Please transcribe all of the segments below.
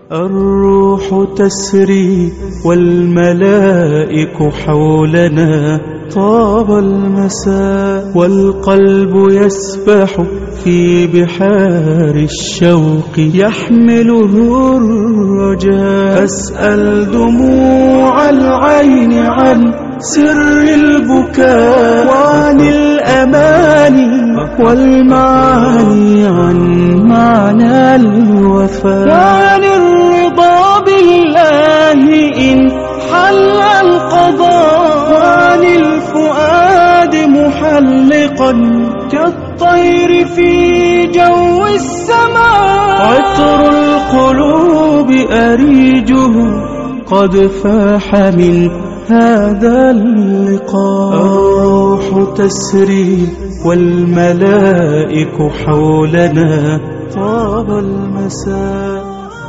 الروح تسري والملائك حولنا طاب المساء والقلب يسبح في بحار الشوق يحمله الرجاء أسأل دموع العين عن سر البكاء وعن الأماني والمعاني عن معنى الوفاء وعن الرضا بالله إن حل القضاء وعن الفؤاد محلقا كالطير في جو السماء عطر القلوب أريجه قد فاح من هذا اللقاء الروح تسري والملائك حولنا طاب المساء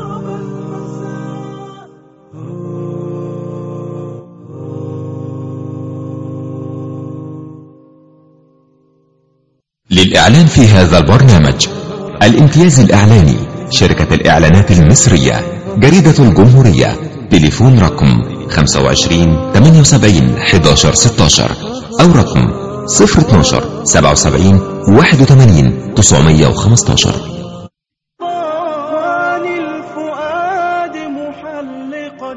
للإعلان في هذا البرنامج الامتياز الإعلاني شركة الإعلانات المصرية جريدة الجمهورية تليفون رقم 25 78 11 16 أو رقم 012 77 81 915 وعن الفؤاد محلقا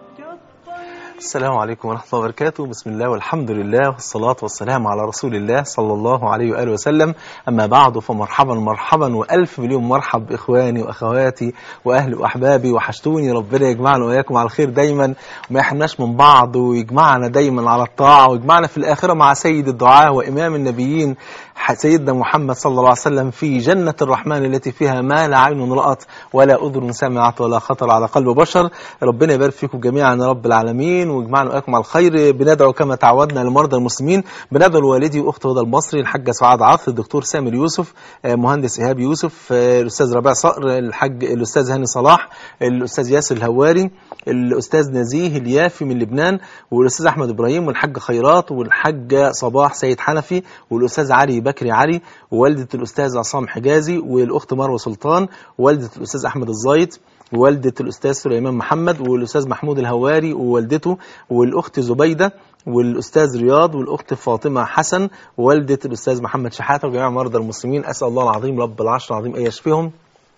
السلام عليكم ورحمة الله وبركاته بسم الله والحمد لله والصلاة والسلام على رسول الله صلى الله عليه وآله وسلم أما بعد فمرحبا مرحبا وألف مليون مرحب بإخواني وأخواتي وأهلي وأحبابي وحشتوني ربنا يجمعنا وإياكم على الخير دايما وما يحرمناش من بعض ويجمعنا دايما على الطاعة ويجمعنا في الآخرة مع سيد الدعاء وإمام النبيين سيدنا محمد صلى الله عليه وسلم في جنة الرحمن التي فيها ما لا عين رأت ولا أذن سمعت ولا خطر على قلب بشر ربنا يبارك فيكم جميعا يا رب العالمين ويجمعنا وإياكم على الخير بندعو كما تعودنا لمرضى المسلمين بندعو لوالدي وأخت هدى المصري الحاجة سعاد عاطف الدكتور سامر يوسف مهندس إيهاب يوسف الأستاذ ربيع صقر الحاج الأستاذ هاني صلاح الأستاذ ياسر الهواري الأستاذ نزيه اليافي من لبنان والأستاذ أحمد إبراهيم والحاج خيرات والحاجة صباح سيد حنفي والأستاذ علي بكري علي ووالدة الأستاذ عصام حجازي والأخت مروة سلطان ووالدة الأستاذ أحمد الزايد ووالدة الأستاذ سليمان محمد والأستاذ محمود الهواري ووالدته والأخت زبيدة والأستاذ رياض والأخت فاطمة حسن ووالدة الأستاذ محمد شحاتة وجميع مرضى المسلمين أسأل الله العظيم رب العرش العظيم أن يشفيهم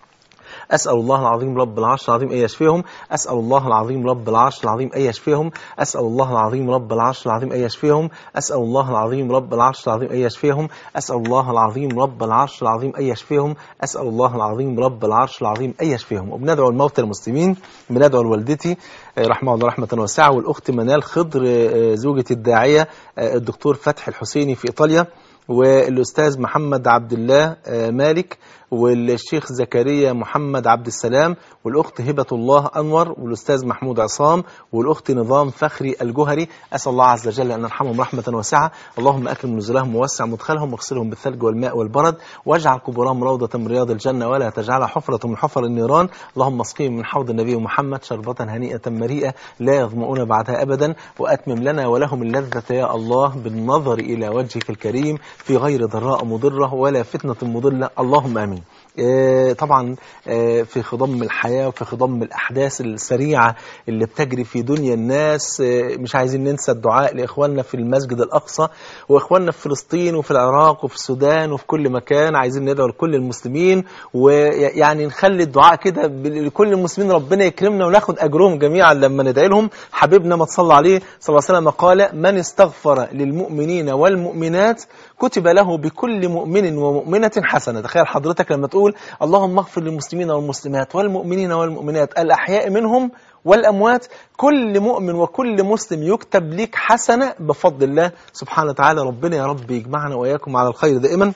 أسأل الله العظيم رب العرش العظيم أن يشفيهم أسأل الله العظيم رب العرش العظيم أن يشفيهم أسأل الله العظيم رب العرش العظيم أن يشفيهم أسأل الله العظيم رب العرش العظيم أن يشفيهم أسأل الله العظيم رب العرش العظيم أن يشفيهم أسأل الله العظيم رب العرش العظيم أن يشفيهم وبندعو الموتى المسلمين بندعو لوالدتي رحمه الله رحمة واسعة والأخت منال خضر زوجة الداعية الدكتور فتحي الحسيني في إيطاليا والأستاذ محمد عبد الله مالك والشيخ زكريا محمد عبد السلام والأخت هبة الله أنور والأستاذ محمود عصام والأخت نظام فخري الجهري أسأل الله عز وجل أن يرحمهم رحمة واسعة اللهم أكرم نزلهم ووسع مدخلهم واغسلهم بالثلج والماء والبرد واجعل قبورهم روضة من رياض الجنة ولا تجعلها حفرة من حفر النيران اللهم اسقهم من حوض النبي محمد شربة هنيئة مريئة لا يظمؤون بعدها أبدا وأتمم لنا ولهم اللذة يا الله بالنظر إلى وجهك الكريم في غير ضراء مضرة ولا فتنة مضلة اللهم آمين طبعا في خضم الحياة وفي خضم الأحداث السريعة اللي بتجري في دنيا الناس مش عايزين ننسى الدعاء لإخواننا في المسجد الأقصى وإخواننا في فلسطين وفي العراق وفي السودان وفي كل مكان عايزين ندعو لكل المسلمين ويعني نخلي الدعاء كده لكل المسلمين ربنا يكرمنا وناخد أجرهم جميعا لما ندعي لهم حبيبنا ما تصلى عليه صلى الله عليه وسلم قال من استغفر للمؤمنين والمؤمنات كتب له بكل مؤمن ومؤمنة حسنة تخيل حضرتك لما تقول اللهم اغفر للمسلمين والمسلمات والمؤمنين والمؤمنات الأحياء منهم والأموات كل مؤمن وكل مسلم يكتب لك حسنة بفضل الله سبحانه وتعالى ربنا يا رب يجمعنا وإياكم على الخير دائما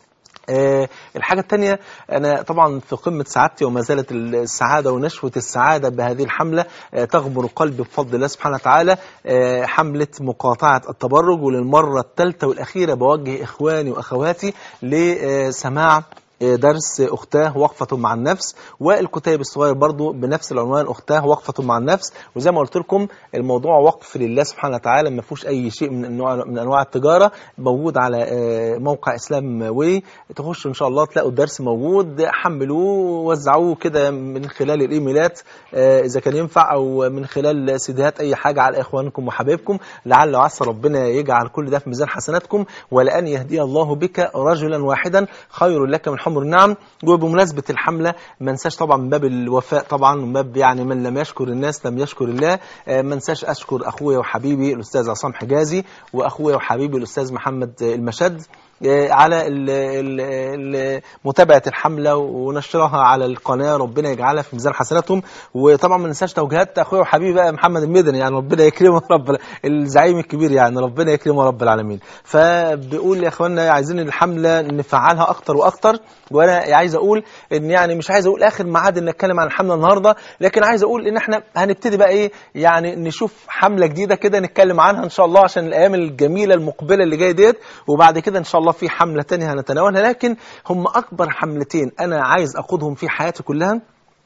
أه الحاجة الثانية أنا طبعا في قمة سعادتي وما زالت السعادة ونشوة السعادة بهذه الحملة أه تغمر قلبي بفضل الله سبحانه وتعالى أه حملة مقاطعة التبرج وللمرة الثالثة والأخيرة بوجه إخواني وأخواتي لسماع درس أختاه وقفة مع النفس والكتاب الصغير برضو بنفس العنوان أختاه وقفة مع النفس وزي ما قلت لكم الموضوع وقف لله سبحانه وتعالى ما فيهوش أي شيء من أنواع, من أنواع التجارة موجود على آه، موقع إسلام وي تخشوا إن شاء الله تلاقوا الدرس موجود حملوه وزعوه كده من خلال الإيميلات آه، إذا كان ينفع أو من خلال سيديهات أي حاجة على إخوانكم وحبايبكم لعل وعسى ربنا يجعل كل ده في ميزان حسناتكم ولأن يهدي الله بك رجلا واحدا خير لك من حمر النعم وبمناسبة الحملة ما انساش طبعا من باب الوفاء طبعا من باب يعني من لم يشكر الناس لم يشكر الله آه، ما انساش أشكر أخويا وحبيبي الأستاذ عصام حجازي وأخويا وحبيبي الأستاذ محمد المشد آه، على ال- ال- ال- متابعة الحملة ونشرها على القناة ربنا يجعلها في ميزان حسناتهم وطبعا ما ننساش توجيهات أخويا وحبيبي بقى محمد المدني يعني ربنا يكرمه رب ال- الزعيم الكبير يعني ربنا يكرمه رب العالمين فبقول يا اخوانا عايزين الحملة نفعلها أكتر وأكتر وأنا عايز أقول إن يعني مش عايز أقول آخر ميعاد إن نتكلم عن الحملة النهاردة لكن عايز أقول إن إحنا هنبتدي بقى إيه يعني نشوف حملة جديدة كده نتكلم عنها إن شاء الله عشان الأيام الجميلة المقبلة اللي جاية ديت وبعد كده إن شاء الله في حملة تانية هنتناولها لكن هم أكبر حملتين أنا عايز أخدهم في حياتي كلها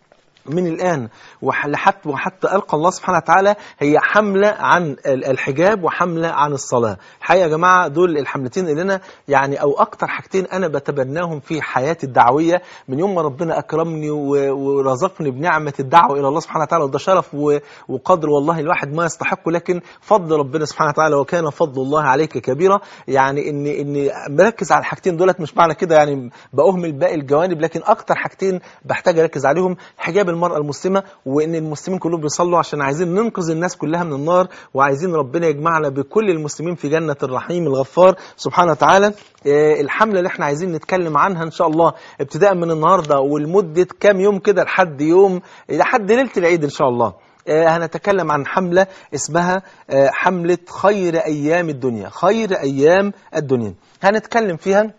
من الآن وح- لحتى وحتى ألقى الله سبحانه وتعالى هي حملة عن ال- الحجاب وحملة عن الصلاة الحقيقة يا جماعة دول الحملتين اللي أنا يعني أو أكتر حاجتين أنا بتبناهم في حياتي الدعوية من يوم ما ربنا أكرمني و- ورزقني بنعمة الدعوة إلى الله سبحانه وتعالى وده شرف و- وقدر والله الواحد ما يستحقه لكن فضل ربنا سبحانه وتعالى وكان فضل الله عليك كبيرا يعني إني إني مركز على الحاجتين دولت مش معنى كده يعني بأهمل باقي الجوانب لكن أكتر حاجتين بحتاج أركز عليهم حجاب المرأة المسلمة وإن المسلمين كلهم بيصلوا عشان عايزين ننقذ الناس كلها من النار وعايزين ربنا يجمعنا بكل المسلمين في جنة الرحيم الغفار سبحانه وتعالى آه، الحملة اللي احنا عايزين نتكلم عنها إن شاء الله ابتداء من النهاردة ولمدة كام يوم كده لحد يوم لحد ليلة العيد إن شاء الله آه، هنتكلم عن حملة اسمها آه، حملة خير أيام الدنيا خير أيام الدنيا هنتكلم فيها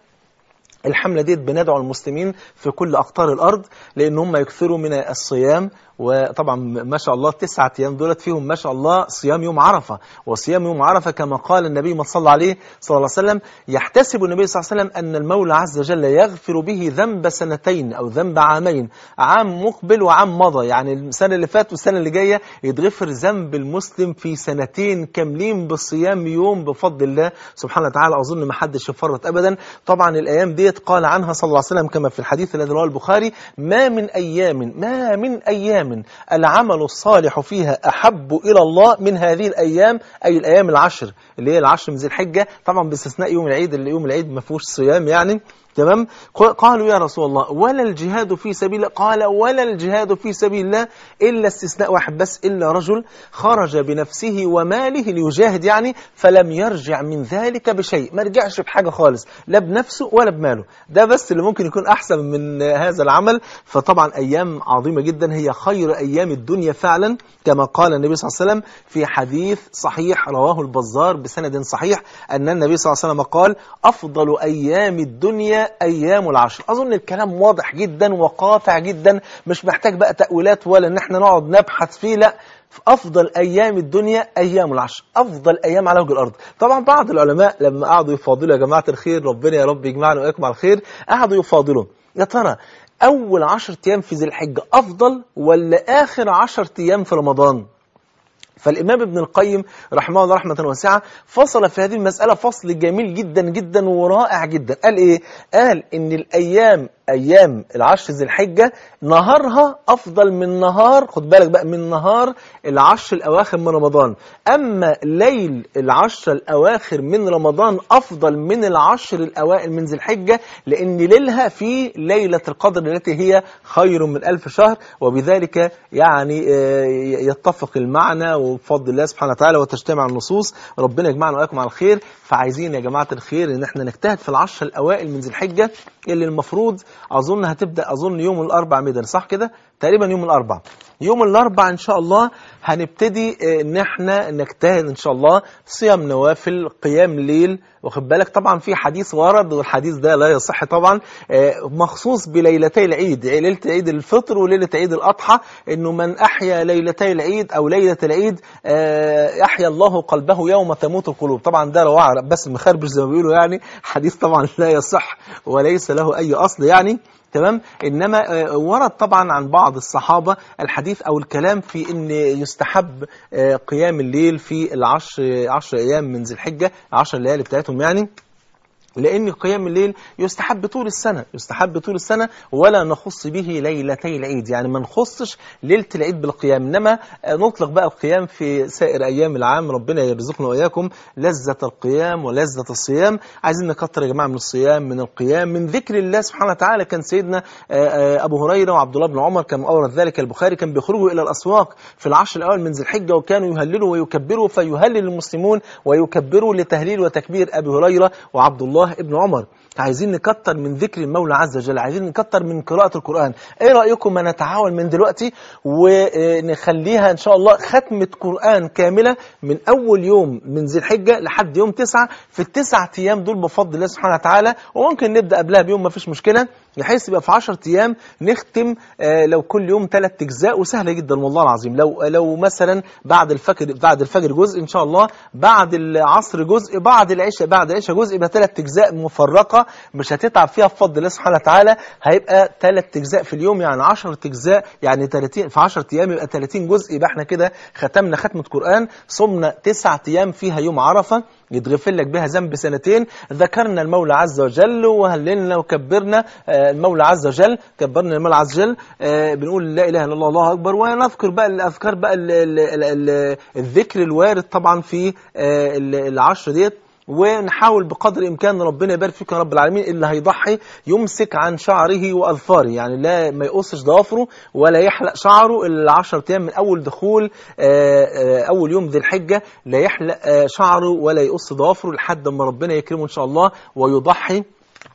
الحملة ديت بندعو المسلمين في كل أقطار الأرض لأن هم يكثروا من الصيام وطبعا ما شاء الله تسعة أيام دولت فيهم ما شاء الله صيام يوم عرفة وصيام يوم عرفة كما قال النبي ما صلى عليه صلى الله عليه وسلم يحتسب النبي صلى الله عليه وسلم أن المولى عز وجل يغفر به ذنب سنتين أو ذنب عامين عام مقبل وعام مضى يعني السنة اللي فات والسنة اللي جاية يتغفر ذنب المسلم في سنتين كاملين بصيام يوم بفضل الله سبحانه وتعالى أظن ما حدش يفرط أبدا طبعا الأيام ديت قال عنها صلى الله عليه وسلم كما في الحديث الذي رواه البخاري ما من أيام ما من أيام العمل الصالح فيها أحب إلى الله من هذه الأيام أي الأيام العشر اللي هي العشر من ذي الحجة طبعا باستثناء يوم العيد اللي يوم العيد ما فيهوش صيام يعني تمام قالوا يا رسول الله ولا الجهاد في سبيل الله قال ولا الجهاد في سبيل الله إلا استثناء واحد بس إلا رجل خرج بنفسه وماله ليجاهد يعني فلم يرجع من ذلك بشيء ما رجعش بحاجة خالص لا بنفسه ولا بماله ده بس اللي ممكن يكون أحسن من هذا العمل فطبعا أيام عظيمة جدا هي خير أيام الدنيا فعلا كما قال النبي صلى الله عليه وسلم في حديث صحيح رواه البزار بسند صحيح أن النبي صلى الله عليه وسلم قال أفضل أيام الدنيا أيام العشر أظن الكلام واضح جدا وقاطع جدا مش محتاج بقى تأويلات ولا إن احنا نقعد نبحث فيه لا في أفضل أيام الدنيا أيام العشر أفضل أيام على وجه الأرض طبعا بعض العلماء لما قعدوا يفاضلوا يا جماعة الخير ربنا يا رب يجمعنا وإياكم على الخير قعدوا يفاضلوا يا ترى أول عشر أيام في ذي الحجة أفضل ولا آخر عشر أيام في رمضان فالإمام ابن القيم رحمه الله رحمة واسعة فصل في هذه المسألة فصل جميل جدا جدا ورائع جدا قال إيه؟ قال إن الأيام أيام العشر ذي الحجة نهارها أفضل من نهار خد بالك بقى من نهار العشر الأواخر من رمضان أما ليل العشر الأواخر من رمضان أفضل من العشر الأوائل من ذي الحجة لأن ليلها في ليلة القدر التي هي خير من ألف شهر وبذلك يعني يتفق المعنى وبفضل الله سبحانه وتعالى وتجتمع النصوص ربنا يجمعنا وإياكم على الخير فعايزين يا جماعة الخير إن احنا نجتهد في العشر الأوائل من ذي الحجة اللي المفروض أظن هتبدأ أظن يوم الأربع ميدان صح كده؟ تقريبا يوم الأربع يوم الأربع إن شاء الله هنبتدي إن احنا نجتهد إن شاء الله صيام نوافل قيام ليل واخد بالك طبعا في حديث ورد والحديث ده لا يصح طبعا آه، مخصوص بليلتي العيد ليله عيد الفطر وليله عيد الاضحى انه من احيا ليلتي العيد او ليله العيد آه، يحيا الله قلبه يوم تموت القلوب طبعا ده رواه بس مخربش زي ما بيقولوا يعني حديث طبعا لا يصح وليس له اي اصل يعني تمام انما آه، ورد طبعا عن بعض الصحابه الحديث او الكلام في ان يستحب آه، قيام الليل في العشر عشر ايام من ذي الحجه عشر ليالي بتاعتهم يعني لأن قيام الليل يستحب طول السنة يستحب طول السنة ولا نخص به ليلتي العيد يعني ما نخصش ليلة العيد بالقيام إنما نطلق بقى القيام في سائر أيام العام ربنا يرزقنا وإياكم لذة القيام ولذة الصيام عايزين نكتر يا جماعة من الصيام من القيام من ذكر الله سبحانه وتعالى كان سيدنا آه، آه، أبو هريرة وعبد الله بن عمر كما أورد ذلك البخاري كان بيخرجوا إلى الأسواق في العشر الأول من ذي الحجة وكانوا يهللوا ويكبروا فيهلل المسلمون ويكبروا لتهليل وتكبير أبي هريرة وعبد الله ابن عمر عايزين نكتر من ذكر المولى عز وجل عايزين نكتر من قراءة القرآن ايه رأيكم ما نتعاون من دلوقتي ونخليها ان شاء الله ختمة قرآن كاملة من اول يوم من ذي الحجة لحد يوم تسعة في التسع ايام دول بفضل الله سبحانه وتعالى وممكن نبدأ قبلها بيوم ما فيش مشكلة بحيث يبقى في 10 ايام نختم آه، لو كل يوم ثلاث اجزاء وسهله جدا والله العظيم لو لو مثلا بعد الفجر بعد الفجر جزء ان شاء الله بعد العصر جزء بعد العشاء بعد العشاء جزء يبقى ثلاث اجزاء مفرقه مش هتتعب فيها بفضل الله سبحانه وتعالى هيبقى ثلاث اجزاء في اليوم يعني 10 اجزاء يعني 30 في 10 ايام يبقى 30 جزء يبقى احنا كده ختمنا ختمه قران صمنا تسعة ايام فيها يوم عرفه يتغفر لك بها ذنب سنتين ذكرنا المولى عز وجل وهللنا وكبرنا آه، المولى عز وجل كبرنا المولى عز وجل آه، بنقول لا اله الا الله الله اكبر ونذكر بقى الاذكار بقى ال ال ال ال الذكر الوارد طبعا في آه، ال- العشر ديت ونحاول بقدر الامكان ربنا يبارك فيك يا رب العالمين اللي هيضحي يمسك عن شعره واظفاره يعني لا ما يقصش ضوافره ولا يحلق شعره الا 10 ايام من اول دخول آه، آه، اول يوم ذي الحجه لا يحلق آه، شعره ولا يقص ضوافره لحد ما ربنا يكرمه ان شاء الله ويضحي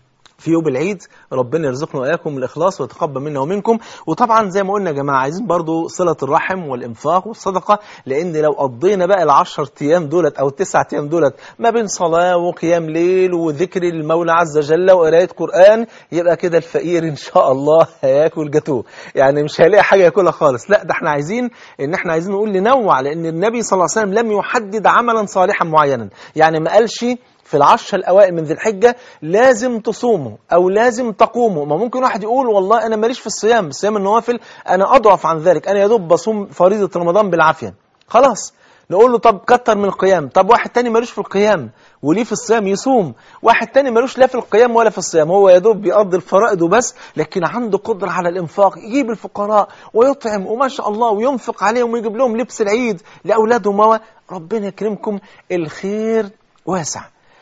في يوم العيد ربنا يرزقنا واياكم الاخلاص ويتقبل منا ومنكم وطبعا زي ما قلنا يا جماعه عايزين برضو صله الرحم والانفاق والصدقه لان لو قضينا بقى العشر ايام دولت او التسع ايام دولت ما بين صلاه وقيام ليل وذكر المولى عز وجل وقرايه قران يبقى كده الفقير ان شاء الله هياكل جاتوه يعني مش هيلاقي حاجه ياكلها خالص لا ده احنا عايزين ان احنا عايزين نقول ننوع لان النبي صلى الله عليه وسلم لم يحدد عملا صالحا معينا يعني ما قالش في العشر الأوائل من ذي الحجة لازم تصوموا أو لازم تقوموا ما ممكن واحد يقول والله أنا ماليش في الصيام صيام النوافل أنا أضعف عن ذلك أنا يا دوب بصوم فريضة رمضان بالعافية خلاص نقول له طب كتر من القيام طب واحد تاني مالوش في القيام وليه في الصيام يصوم واحد تاني مالوش لا في القيام ولا في الصيام هو يا دوب بيقضي الفرائض وبس لكن عنده قدرة على الإنفاق يجيب الفقراء ويطعم وما شاء الله وينفق عليهم ويجيب لهم لبس العيد لأولادهم و- ربنا يكرمكم الخير واسع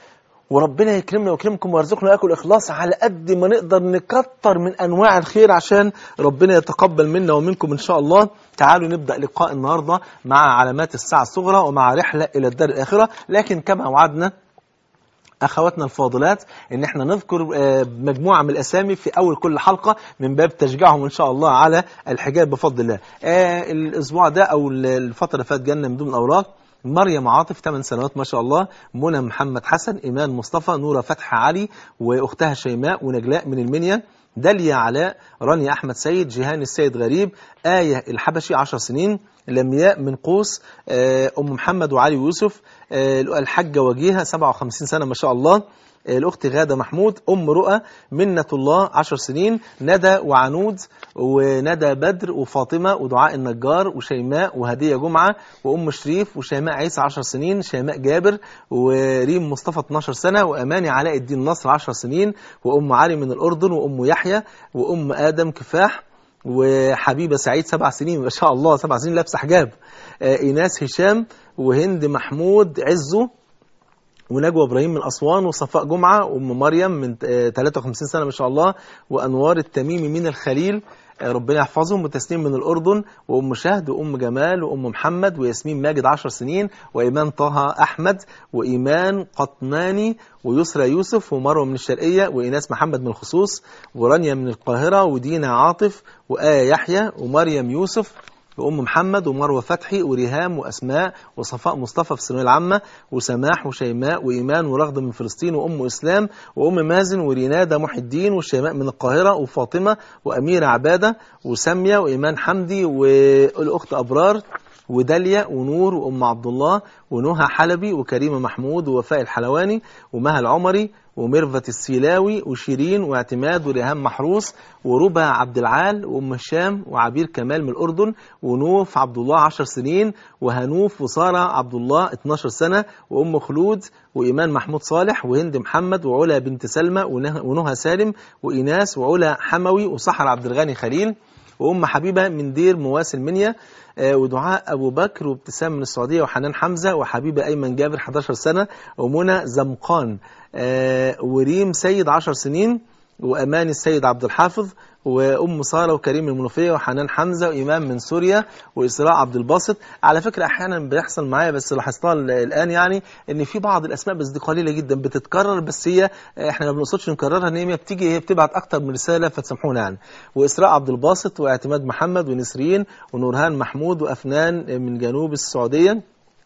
وربنا يكرمنا ويكرمكم ويرزقنا وياكل اخلاص على قد ما نقدر نكتر من انواع الخير عشان ربنا يتقبل منا ومنكم ان شاء الله تعالوا نبدا لقاء النهارده مع علامات الساعه الصغرى ومع رحله الى الدار الاخره لكن كما وعدنا اخواتنا الفاضلات ان احنا نذكر آه، مجموعه من الاسامي في اول كل حلقه من باب تشجيعهم ان شاء الله على الحجاب بفضل الله آه، الاسبوع ده او الفتره اللي فاتت جالنا من ضمن الاوراق مريم عاطف 8 سنوات ما شاء الله منى محمد حسن ايمان مصطفى نوره فتحي علي واختها شيماء ونجلاء من المنيا داليا علاء رانيا احمد سيد جيهان السيد غريب ايه الحبشي 10 سنين لمياء من قوس آه، ام محمد وعلي يوسف آه، الحاجه وجيهه 57 سنه ما شاء الله آه، الأخت غادة محمود أم رؤى منة الله عشر سنين ندى وعنود وندى بدر وفاطمة ودعاء النجار وشيماء وهدية جمعة وأم شريف وشيماء عيسى عشر سنين شيماء جابر وريم مصطفى 12 سنة وأماني علاء الدين نصر عشر سنين وأم علي من الأردن وأم يحيى وأم آدم كفاح وحبيبة سعيد سبع سنين ما شاء الله سبع سنين لابسة حجاب آه، إيناس هشام وهند محمود عزو ونجوى ابراهيم من اسوان وصفاء جمعه وام مريم من آه، 53 سنه ما شاء الله وانوار التميمي من الخليل آه، ربنا يحفظهم وتسنيم من الاردن وام شهد وام جمال وام محمد وياسمين ماجد 10 سنين وايمان طه احمد وايمان قطناني ويسرى يوسف ومروه من الشرقيه وايناس محمد من الخصوص ورانيا من القاهره ودينا عاطف وايه يحيى ومريم يوسف وأم محمد ومروة فتحي وريهام وأسماء وصفاء مصطفى في الثانوية العامة وسماح وشيماء وإيمان ورغدة من فلسطين وأم إسلام وأم مازن ورينادة محي الدين وشيماء من القاهرة وفاطمة وأميرة عبادة وسامية وإيمان حمدي والأخت أبرار وداليا ونور وأم عبد الله ونهى حلبي وكريمة محمود ووفاء الحلواني ومها العمري وميرفت السيلاوي وشيرين واعتماد وريهام محروس وربا عبد العال وام هشام وعبير كمال من الاردن ونوف عبد الله 10 سنين وهنوف وساره عبد الله 12 سنه وام خلود وايمان محمود صالح وهند محمد وعلا بنت سلمى ونه- ونهى سالم وايناس وعلا حموي وصحر عبد الغني خليل وام حبيبه من دير مواسي المنيا آه، ودعاء ابو بكر وابتسام من السعوديه وحنان حمزه وحبيبه ايمن جابر 11 سنه ومنى زمقان آه، وريم سيد 10 سنين واماني السيد عبد الحافظ وام ساره وكريم المنوفيه وحنان حمزه وامام من سوريا واسراء عبد الباسط على فكره احيانا بيحصل معايا بس لاحظتها ال- الان يعني ان في بعض الاسماء بس دي قليله جدا بتتكرر بس هي احنا ما بنقصدش نكررها ان هي بتيجي هي بتبعت اكتر من رساله فتسامحونا يعني واسراء عبد الباسط واعتماد محمد ونسرين ونورهان محمود وافنان من جنوب السعوديه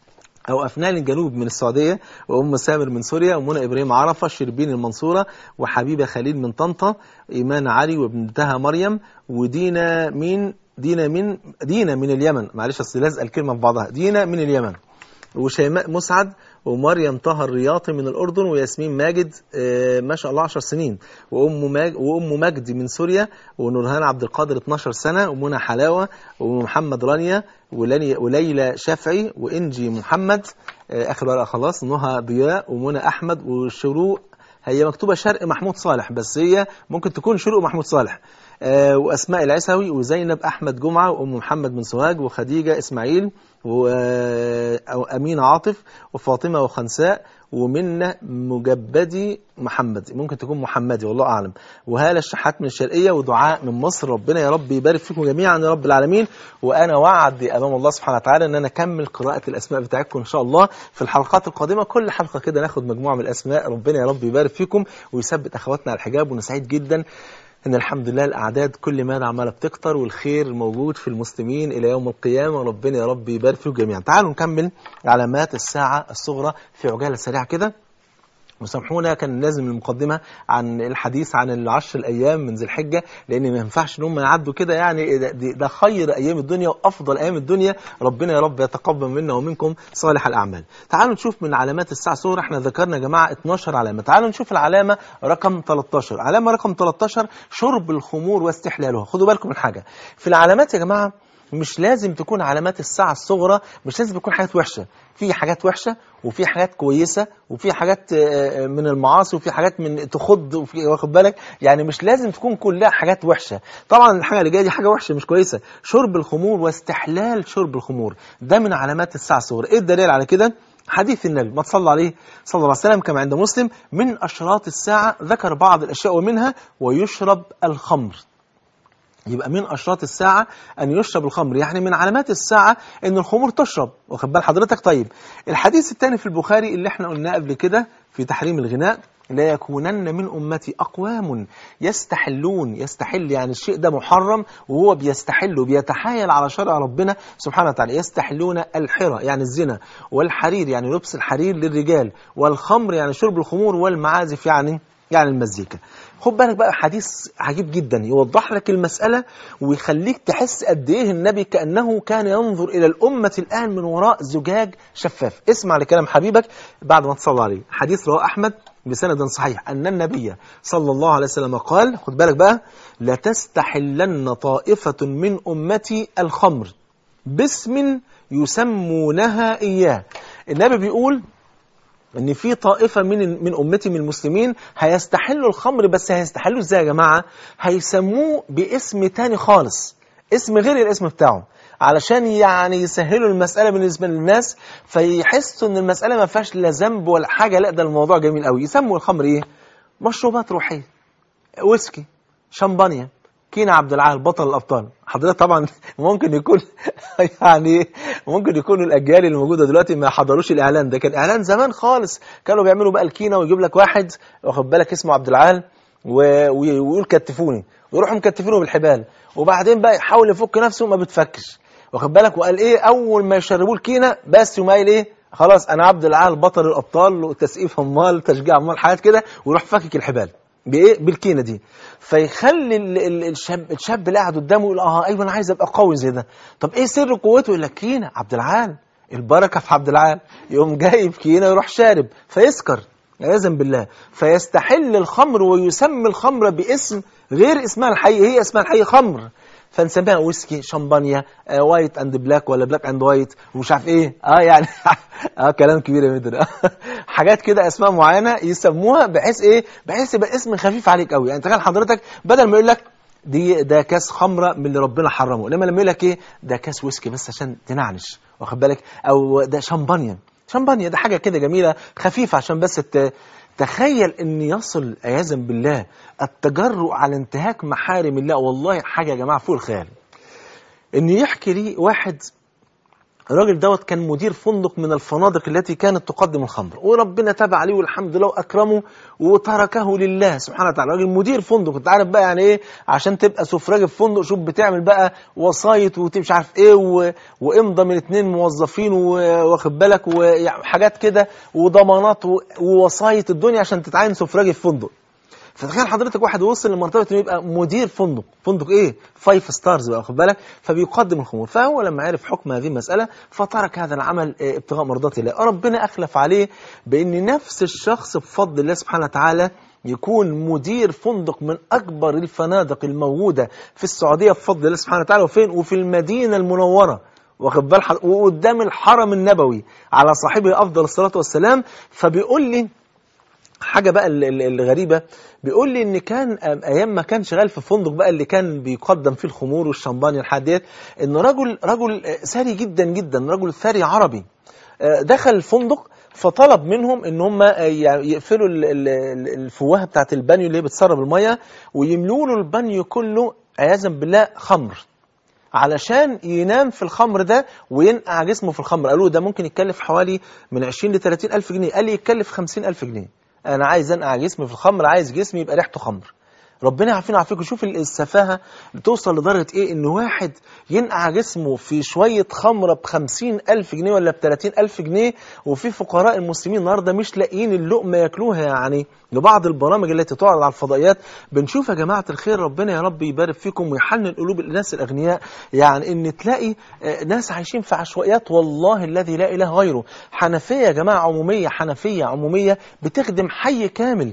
أو أفنان الجنوب من السعودية وأم سامر من سوريا ومنى إبراهيم عرفة شربين المنصورة وحبيبة خليل من طنطا إيمان علي وابنتها مريم ودينا مين دينا من دينا من اليمن معلش أصل لازقة الكلمة في بعضها دينا من اليمن وشيماء مسعد ومريم طه الرياطي من الأردن وياسمين ماجد آه، ما شاء الله 10 سنين وأم ماج وأم مجدي من سوريا ونورهان عبد القادر 12 سنة ومنى حلاوة ومحمد رانيا ولاني- وليلى شافعي وإنجي محمد آه، آخر ورقة خلاص نهى ضياء ومنى أحمد وشروق هي مكتوبة شرق محمود صالح بس هي ممكن تكون شروق محمود صالح آه، وأسماء العسوي وزينب أحمد جمعة وأم محمد من سوهاج وخديجة إسماعيل وأمين عاطف وفاطمة وخنساء ومنة مجبدي محمد ممكن تكون محمدي والله أعلم وهالة الشحات من الشرقية ودعاء من مصر ربنا يا رب يبارك فيكم جميعا يا رب العالمين وأنا وعد أمام الله سبحانه وتعالى أن أنا أكمل قراءة الأسماء بتاعتكم إن شاء الله في الحلقات القادمة كل حلقة كده ناخد مجموعة من الأسماء ربنا يا رب يبارك فيكم ويثبت أخواتنا على الحجاب وأنا سعيد جدا ان الحمد لله الاعداد كل ما عماله بتكتر والخير موجود في المسلمين الى يوم القيامه ربنا يا رب يبارك فيكم جميعا تعالوا نكمل علامات الساعه الصغرى في عجاله سريعه كده وسامحونا كان لازم المقدمة عن الحديث عن العشر الأيام من ذي الحجة لأن ما ينفعش إن هم يعدوا كده يعني ده, ده خير أيام الدنيا وأفضل أيام الدنيا ربنا يا رب يتقبل منا ومنكم صالح الأعمال تعالوا نشوف من علامات الساعة الصغرى احنا ذكرنا يا جماعة 12 علامة تعالوا نشوف العلامة رقم 13 علامة رقم 13 شرب الخمور واستحلالها خدوا بالكم من حاجة في العلامات يا جماعة مش لازم تكون علامات الساعة الصغرى مش لازم تكون حاجات وحشة في حاجات وحشة وفي حاجات كويسة وفي حاجات آه، من المعاصي وفي حاجات من تخض وفي واخد بالك يعني مش لازم تكون كلها حاجات وحشة طبعا الحاجة اللي جاية دي حاجة وحشة مش كويسة شرب الخمور واستحلال شرب الخمور ده من علامات الساعة الصغرى ايه الدليل على كده حديث النبي ما تصلى عليه صلى الله عليه وسلم كما عند مسلم من أشراط الساعة ذكر بعض الأشياء ومنها ويشرب الخمر يبقى من أشراط الساعة أن يشرب الخمر يعني من علامات الساعة أن الخمور تشرب واخد بال حضرتك طيب الحديث الثاني في البخاري اللي احنا قلناه قبل كده في تحريم الغناء لا يكونن من أمتي أقوام يستحلون يستحل يعني الشيء ده محرم وهو بيستحل وبيتحايل على شرع ربنا سبحانه وتعالى يستحلون الحرى يعني الزنا والحرير يعني لبس الحرير للرجال والخمر يعني شرب الخمور والمعازف يعني يعني المزيكا خد بالك بقى حديث عجيب جدا يوضح لك المسألة ويخليك تحس قد ايه النبي كأنه كان ينظر إلى الأمة الآن من وراء زجاج شفاف اسمع لكلام حبيبك بعد ما تصلى عليه حديث رواه أحمد بسند صحيح أن النبي صلى الله عليه وسلم قال خد بالك بقى لتستحلن طائفة من أمتي الخمر باسم يسمونها إياه النبي بيقول ان في طائفه من من امتي من المسلمين هيستحلوا الخمر بس هيستحلوا ازاي يا جماعه هيسموه باسم تاني خالص اسم غير الاسم بتاعه علشان يعني يسهلوا المسألة بالنسبة للناس فيحسوا ان المسألة ما فيهاش لا ذنب ولا حاجة لا ده الموضوع جميل قوي يسموا الخمر ايه مشروبات روحية ويسكي شمبانيا كينا عبد العال بطل الابطال حضرتك طبعا ممكن يكون يعني ممكن يكونوا الاجيال اللي موجوده دلوقتي ما حضروش الاعلان ده كان اعلان زمان خالص كانوا بيعملوا بقى الكينا ويجيب لك واحد واخد بالك اسمه عبد العال و- ويقول كتفوني ويروحوا مكتفينه بالحبال وبعدين بقى يحاول يفك نفسه ما بتفكش واخد بالك وقال ايه اول ما يشربوه الكينه بس يقوم قايل ايه خلاص انا عبد العال بطل الابطال وتسقيف امال تشجيع امال حاجات كده ويروح فاكك الحبال بايه بالكينه دي فيخلي ال- ال- الشاب الشاب اللي قاعد قدامه يقول اه ايوه انا عايز ابقى قوي زي ده طب ايه سر قوته يقول لك كينه عبد العال البركه في عبد العال يقوم جايب كينه يروح شارب فيسكر عياذا بالله فيستحل الخمر ويسمي الخمر باسم غير اسمها الحقيقي هي اسمها الحقيقي خمر فنسميها ويسكي شمبانيا آه وايت اند بلاك ولا بلاك اند وايت ومش عارف ايه اه يعني اه كلام كبير يا مدر حاجات كده اسماء معينه يسموها بحيث ايه بحيث يبقى اسم خفيف عليك قوي يعني تخيل حضرتك بدل ما يقول لك دي ده كاس خمره من اللي ربنا حرمه لما لما يقول لك ايه ده كاس ويسكي بس عشان تنعنش واخد بالك او ده شمبانيا شمبانيا ده حاجه كده جميله خفيفه عشان بس ت... تخيل ان يصل عياذا بالله التجرؤ على انتهاك محارم الله والله حاجه يا جماعه فوق الخيال ان يحكي لي واحد الراجل دوت كان مدير فندق من الفنادق التي كانت تقدم الخمر وربنا تاب عليه والحمد لله واكرمه وتركه لله سبحانه وتعالى راجل مدير فندق انت عارف بقى يعني ايه عشان تبقى سفراجي في فندق شوف بتعمل بقى وسايط ومش عارف ايه و... وامضى من اتنين موظفين و- واخد بالك وحاجات كده وضمانات و... ووسايط الدنيا عشان تتعين سفراجي في فندق فتخيل حضرتك واحد وصل لمرتبه انه يبقى مدير فندق فندق ايه فايف ستارز بقى واخد بالك فبيقدم الخمور فهو لما عرف حكم هذه المساله فترك هذا العمل آه، ابتغاء مرضات الله ربنا اخلف عليه بان نفس الشخص بفضل الله سبحانه وتعالى يكون مدير فندق من اكبر الفنادق الموجوده في السعوديه بفضل الله سبحانه وتعالى وفين وفي المدينه المنوره واخد بال حض- وقدام الحرم النبوي على صاحبه افضل الصلاه والسلام فبيقول لي حاجة بقى ال- ال- الغريبة بيقول لي ان كان أم- ايام ما كان شغال في فندق بقى اللي كان بيقدم فيه الخمور والشمبانيا والحاجات ديت ان رجل رجل آه، ثري جدا جدا رجل ثري عربي آه، دخل الفندق فطلب منهم ان هم آه، يعني يقفلوا ال- ال- ال- الفوهه بتاعت البانيو اللي هي بتسرب الميه ويملوا له البانيو كله عياذا بالله خمر علشان ينام في الخمر ده وينقع جسمه في الخمر قالوا ده ممكن يتكلف حوالي من 20 ل 30 ألف جنيه قال لي يتكلف 50 ألف جنيه أنا عايز أنقع جسمي في الخمر عايز جسمي يبقى ريحته خمر ربنا يعافينا ويعافيكم شوف السفاهة بتوصل لدرجة إيه إن واحد ينقع جسمه في شوية خمرة بخمسين ألف جنيه ولا بتلاتين ألف جنيه وفي فقراء المسلمين النهاردة مش لاقيين اللقمة ياكلوها يعني لبعض البرامج التي تعرض على الفضائيات بنشوف يا جماعة الخير ربنا يا رب يبارك فيكم ويحنن قلوب الناس الأغنياء يعني إن تلاقي آه، ناس عايشين في عشوائيات والله الذي لا إله غيره حنفية يا جماعة عمومية حنفية عمومية بتخدم حي كامل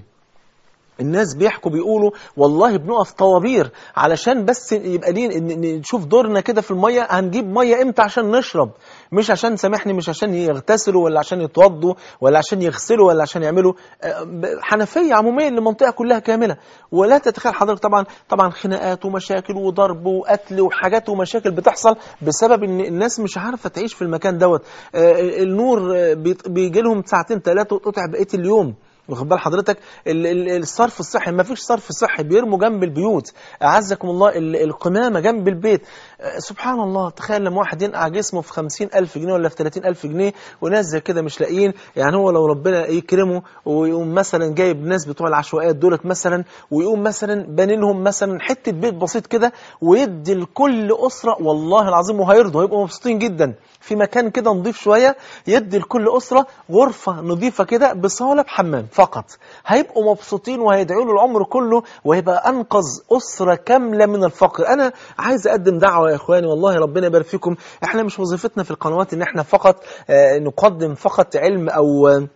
الناس بيحكوا بيقولوا والله بنقف طوابير علشان بس يبقى لين إن- إن نشوف دورنا كده في الميه هنجيب ميه امتى عشان نشرب مش عشان سامحني مش عشان يغتسلوا ولا عشان يتوضوا ولا عشان يغسلوا ولا عشان يعملوا آه، ب- حنفيه عموميه للمنطقه كلها كامله ولا تتخيل حضرتك طبعا طبعا خناقات ومشاكل وضرب وقتل وحاجات ومشاكل بتحصل بسبب ان الناس مش عارفه تعيش في المكان دوت آه، النور آه، بيط- بيجي لهم ساعتين ثلاثه وتقطع بقيه اليوم واخد بال حضرتك ال- ال- الصرف الصحي ما فيش صرف صحي بيرموا جنب البيوت اعزكم الله ال- القمامه جنب البيت آه، سبحان الله تخيل لما واحد ينقع جسمه في خمسين ألف جنيه ولا في ثلاثين ألف جنيه وناس زي كده مش لاقيين يعني هو لو ربنا يكرمه ويقوم مثلا جايب ناس بتوع العشوائيات دولت مثلا ويقوم مثلا باني لهم مثلا حته بيت بسيط كده ويدي لكل اسره والله العظيم وهيرضوا هيبقوا مبسوطين جدا في مكان كده نضيف شويه يدي لكل اسره غرفه نظيفه كده بصاله بحمام فقط هيبقوا مبسوطين وهيدعوا له العمر كله وهيبقى انقذ اسره كامله من الفقر انا عايز اقدم دعوه يا اخواني والله ربنا يبارك فيكم احنا مش وظيفتنا في القنوات ان احنا فقط آه، نقدم فقط علم او آه،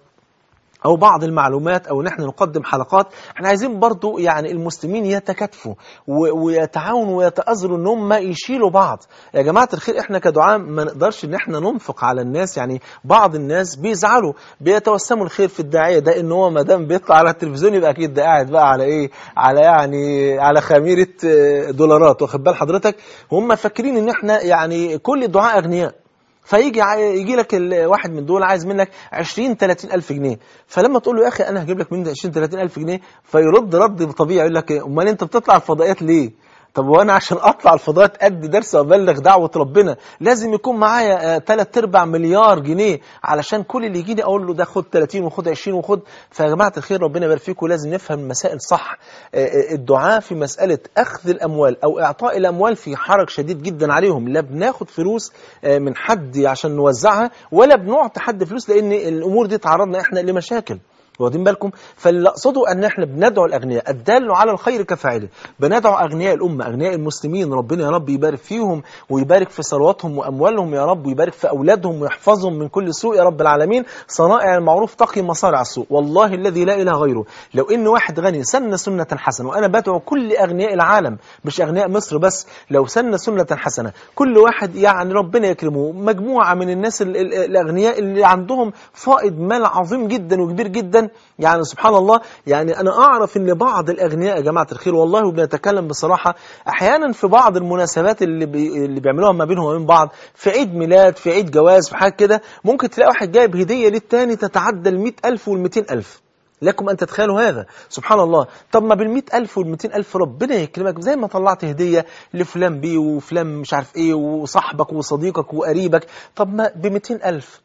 او بعض المعلومات او ان احنا نقدم حلقات احنا عايزين برضو يعني المسلمين يتكاتفوا و- ويتعاونوا ويتآزروا ان هم يشيلوا بعض يا جماعه الخير احنا كدعاء ما نقدرش ان احنا ننفق على الناس يعني بعض الناس بيزعلوا بيتوسموا الخير في الداعيه ده ان هو ما دام بيطلع على التلفزيون يبقى اكيد ده قاعد بقى على ايه على يعني على خميره آه، دولارات واخد بال حضرتك هم فاكرين ان احنا يعني كل الدعاء اغنياء فيجي عاي- يجي لك ال- واحد من دول عايز منك 20 30 الف جنيه فلما تقول له يا اخي انا هجيب لك من 20 30 الف جنيه فيرد رد طبيعي يقول لك إيه، امال انت بتطلع الفضائيات ليه طب وانا عشان اطلع الفضاءات ادي درس وابلغ دعوه ربنا لازم يكون معايا 3 ارباع مليار جنيه علشان كل اللي يجي لي اقول له ده خد 30 وخد 20 وخد فيا جماعه الخير ربنا يبارك فيكم لازم نفهم المسائل صح آه، آه، الدعاء في مساله اخذ الاموال او اعطاء الاموال في حرج شديد جدا عليهم لا بناخد فلوس آه، من حد عشان نوزعها ولا بنعطي حد فلوس لان الامور دي تعرضنا احنا لمشاكل واخدين بالكم فاللي اقصده ان احنا بندعو الاغنياء الدال على الخير كفاعله بندعو اغنياء الامه اغنياء المسلمين ربنا يا رب يبارك فيهم ويبارك في ثرواتهم واموالهم يا رب ويبارك في اولادهم ويحفظهم من كل سوء يا رب العالمين صنائع المعروف تقي مصارع السوء والله الذي لا اله غيره لو ان واحد غني سن سنه حسنه وانا بدعو كل اغنياء العالم مش اغنياء مصر بس لو سن سنه حسنه كل واحد يعني ربنا يكرمه مجموعه من الناس ال- ال- الاغنياء اللي عندهم فائض مال عظيم جدا وكبير جدا يعني سبحان الله يعني انا اعرف ان بعض الاغنياء يا جماعه الخير والله وبنتكلم بصراحه احيانا في بعض المناسبات اللي بي اللي بيعملوها ما بينهم وبين بعض في عيد ميلاد في عيد جواز في حاجه كده ممكن تلاقي واحد جايب هديه للتاني تتعدى ال 100000 وال 200000 لكم أن تتخيلوا هذا سبحان الله طب ما بالمئة ألف والمئتين ألف ربنا يكرمك زي ما طلعت هدية لفلان بيه وفلان مش عارف إيه وصاحبك وصديقك وقريبك طب ما بمئتين ألف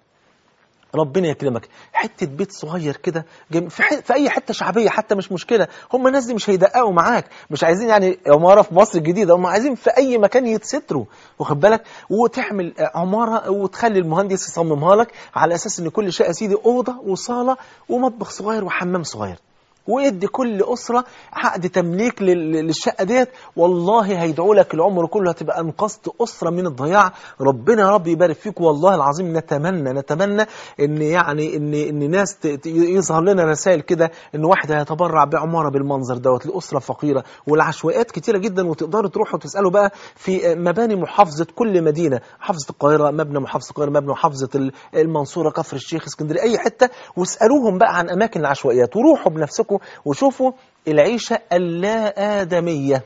ربنا يكرمك حته بيت صغير كده جم- في, ح- في اي حته شعبيه حتى مش مشكله هم الناس دي مش هيدققوا معاك مش عايزين يعني عماره في مصر الجديده هم عايزين في اي مكان يتستروا واخد بالك وتعمل آه، عماره وتخلي المهندس يصممها لك على اساس ان كل شقه يا سيدي اوضه وصاله ومطبخ صغير وحمام صغير وادي كل أسرة عقد تمليك لل- للشقة ديت والله هيدعوا لك العمر كله هتبقى أنقذت أسرة من الضياع ربنا يا رب يبارك فيك والله العظيم نتمنى نتمنى إن يعني إن إن ناس ت- ت- يظهر لنا رسائل كده إن واحد هيتبرع بعمارة بالمنظر دوت لأسرة فقيرة والعشوائيات كتيرة جدا وتقدروا تروحوا تسألوا بقى في مباني محافظة كل مدينة محافظة القاهرة مبنى محافظة القاهرة مبنى محافظة ال- المنصورة كفر الشيخ اسكندرية أي حتة واسألوهم بقى عن أماكن العشوائيات وروحوا بنفسكم وشوفوا العيشة اللا آدمية